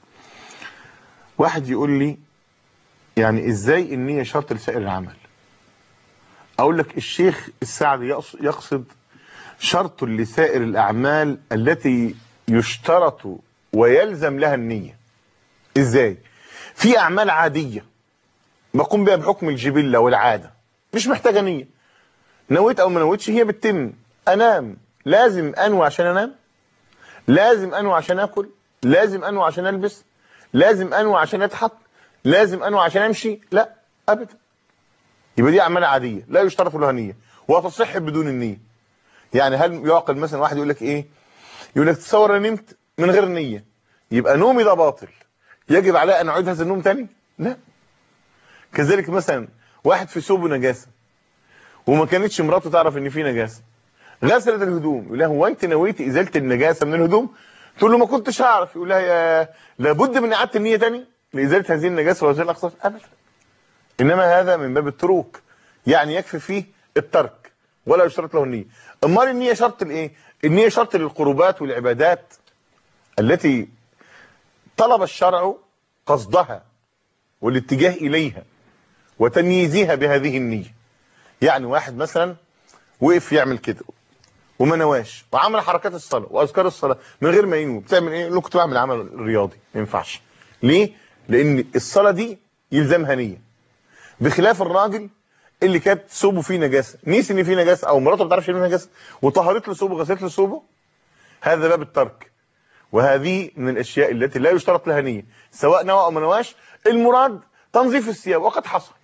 واحد يقول لي يعني إزاي النية شرط لسائر العمل أقول لك الشيخ السعدي يقص- يقصد شرط لسائر الأعمال التي يشترط ويلزم لها النية إزاي في أعمال عادية بقوم بها بحكم الجبلة والعادة مش محتاجة نية نويت أو ما نويتش هي بتتم أنام لازم أنوي عشان أنام لازم أنوي عشان أكل لازم أنوي عشان ألبس لازم أنوي عشان أضحك لازم أنوي عشان أمشي لا أبدا يبقى دي أعمال عادية لا يشترط لها نية وتصح بدون النية يعني هل يعقل مثلا واحد يقول لك إيه يقول لك تصور أنا نمت من غير نية يبقى نومي ده باطل يجب علي أن أعيد هذا النوم تاني لا كذلك مثلا واحد في ثوبه نجاسه وما كانتش مراته تعرف ان في نجاسه غسلت الهدوم يقول لها هو انت نويتي ازاله النجاسه من الهدوم تقول له ما كنتش اعرف يقول لها يا لابد من اعاده النيه تاني لازاله هذه النجاسه وهذه الاقصار ابدا انما هذا من باب التروك يعني يكفي فيه الترك ولا يشترط له النيه امال النيه شرط الايه النيه شرط للقربات والعبادات التي طلب الشرع قصدها والاتجاه اليها وتمييزها بهذه النية يعني واحد مثلا وقف يعمل كده وما نواش وعمل حركات الصلاة واذكار الصلاة من غير ما ينوي بتعمل ايه لو كنت بعمل عمل رياضي ما ينفعش ليه لان الصلاة دي يلزمها نية بخلاف الراجل اللي كانت ثوبه فيه نجاسة نسي ان فيه نجاسة او مراته ما بتعرفش ان فيه نجاسة وطهرت له ثوبه غسلت له ثوبه هذا باب الترك وهذه من الاشياء التي لا يشترط لها نية سواء نوى او ما نواش المراد تنظيف الثياب وقد حصل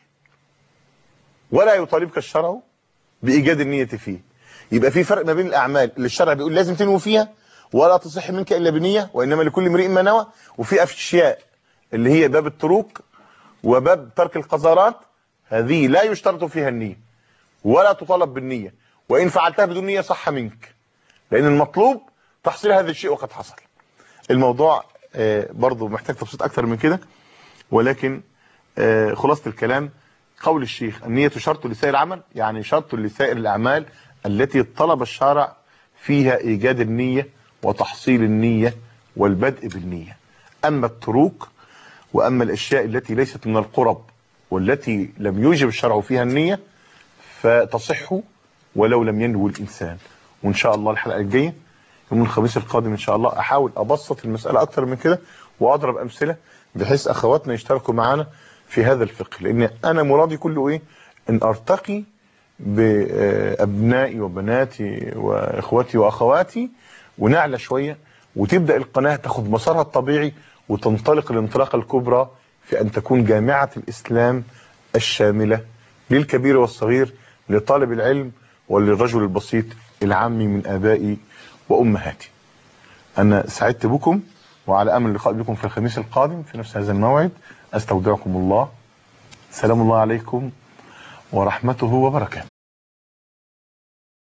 ولا يطالبك الشرع بإيجاد النية فيه يبقى في فرق ما بين الأعمال اللي الشرع بيقول لازم تنوي فيها ولا تصح منك إلا بنية وإنما لكل امرئ ما نوى وفي أشياء اللي هي باب التروك وباب ترك القذارات هذه لا يشترط فيها النية ولا تطالب بالنية وإن فعلتها بدون نية صح منك لأن المطلوب تحصيل هذا الشيء وقد حصل الموضوع آه، برضو محتاج تبسيط أكثر من كده ولكن آه، خلاصة الكلام قول الشيخ النية شرط لسائر العمل يعني شرط لسائر الأعمال التي طلب الشرع فيها إيجاد النية وتحصيل النية والبدء بالنية أما التروك وأما الأشياء التي ليست من القرب والتي لم يوجب الشرع فيها النية فتصح ولو لم ينوي الإنسان وإن شاء الله الحلقة الجاية يوم الخميس القادم إن شاء الله أحاول أبسط المسألة أكتر من كده وأضرب أمثلة بحيث أخواتنا يشتركوا معنا في هذا الفقه لأن أنا مرادي كله إيه أن أرتقي بأبنائي وبناتي وإخواتي وأخواتي ونعلى شوية وتبدأ القناة تاخد مسارها الطبيعي وتنطلق الانطلاقة الكبرى في أن تكون جامعة الإسلام الشاملة للكبير والصغير لطالب العلم وللرجل البسيط العامي من آبائي وأمهاتي أنا سعدت بكم وعلى أمل اللقاء بكم في الخميس القادم في نفس هذا الموعد أستودعكم الله سلام الله عليكم ورحمته وبركاته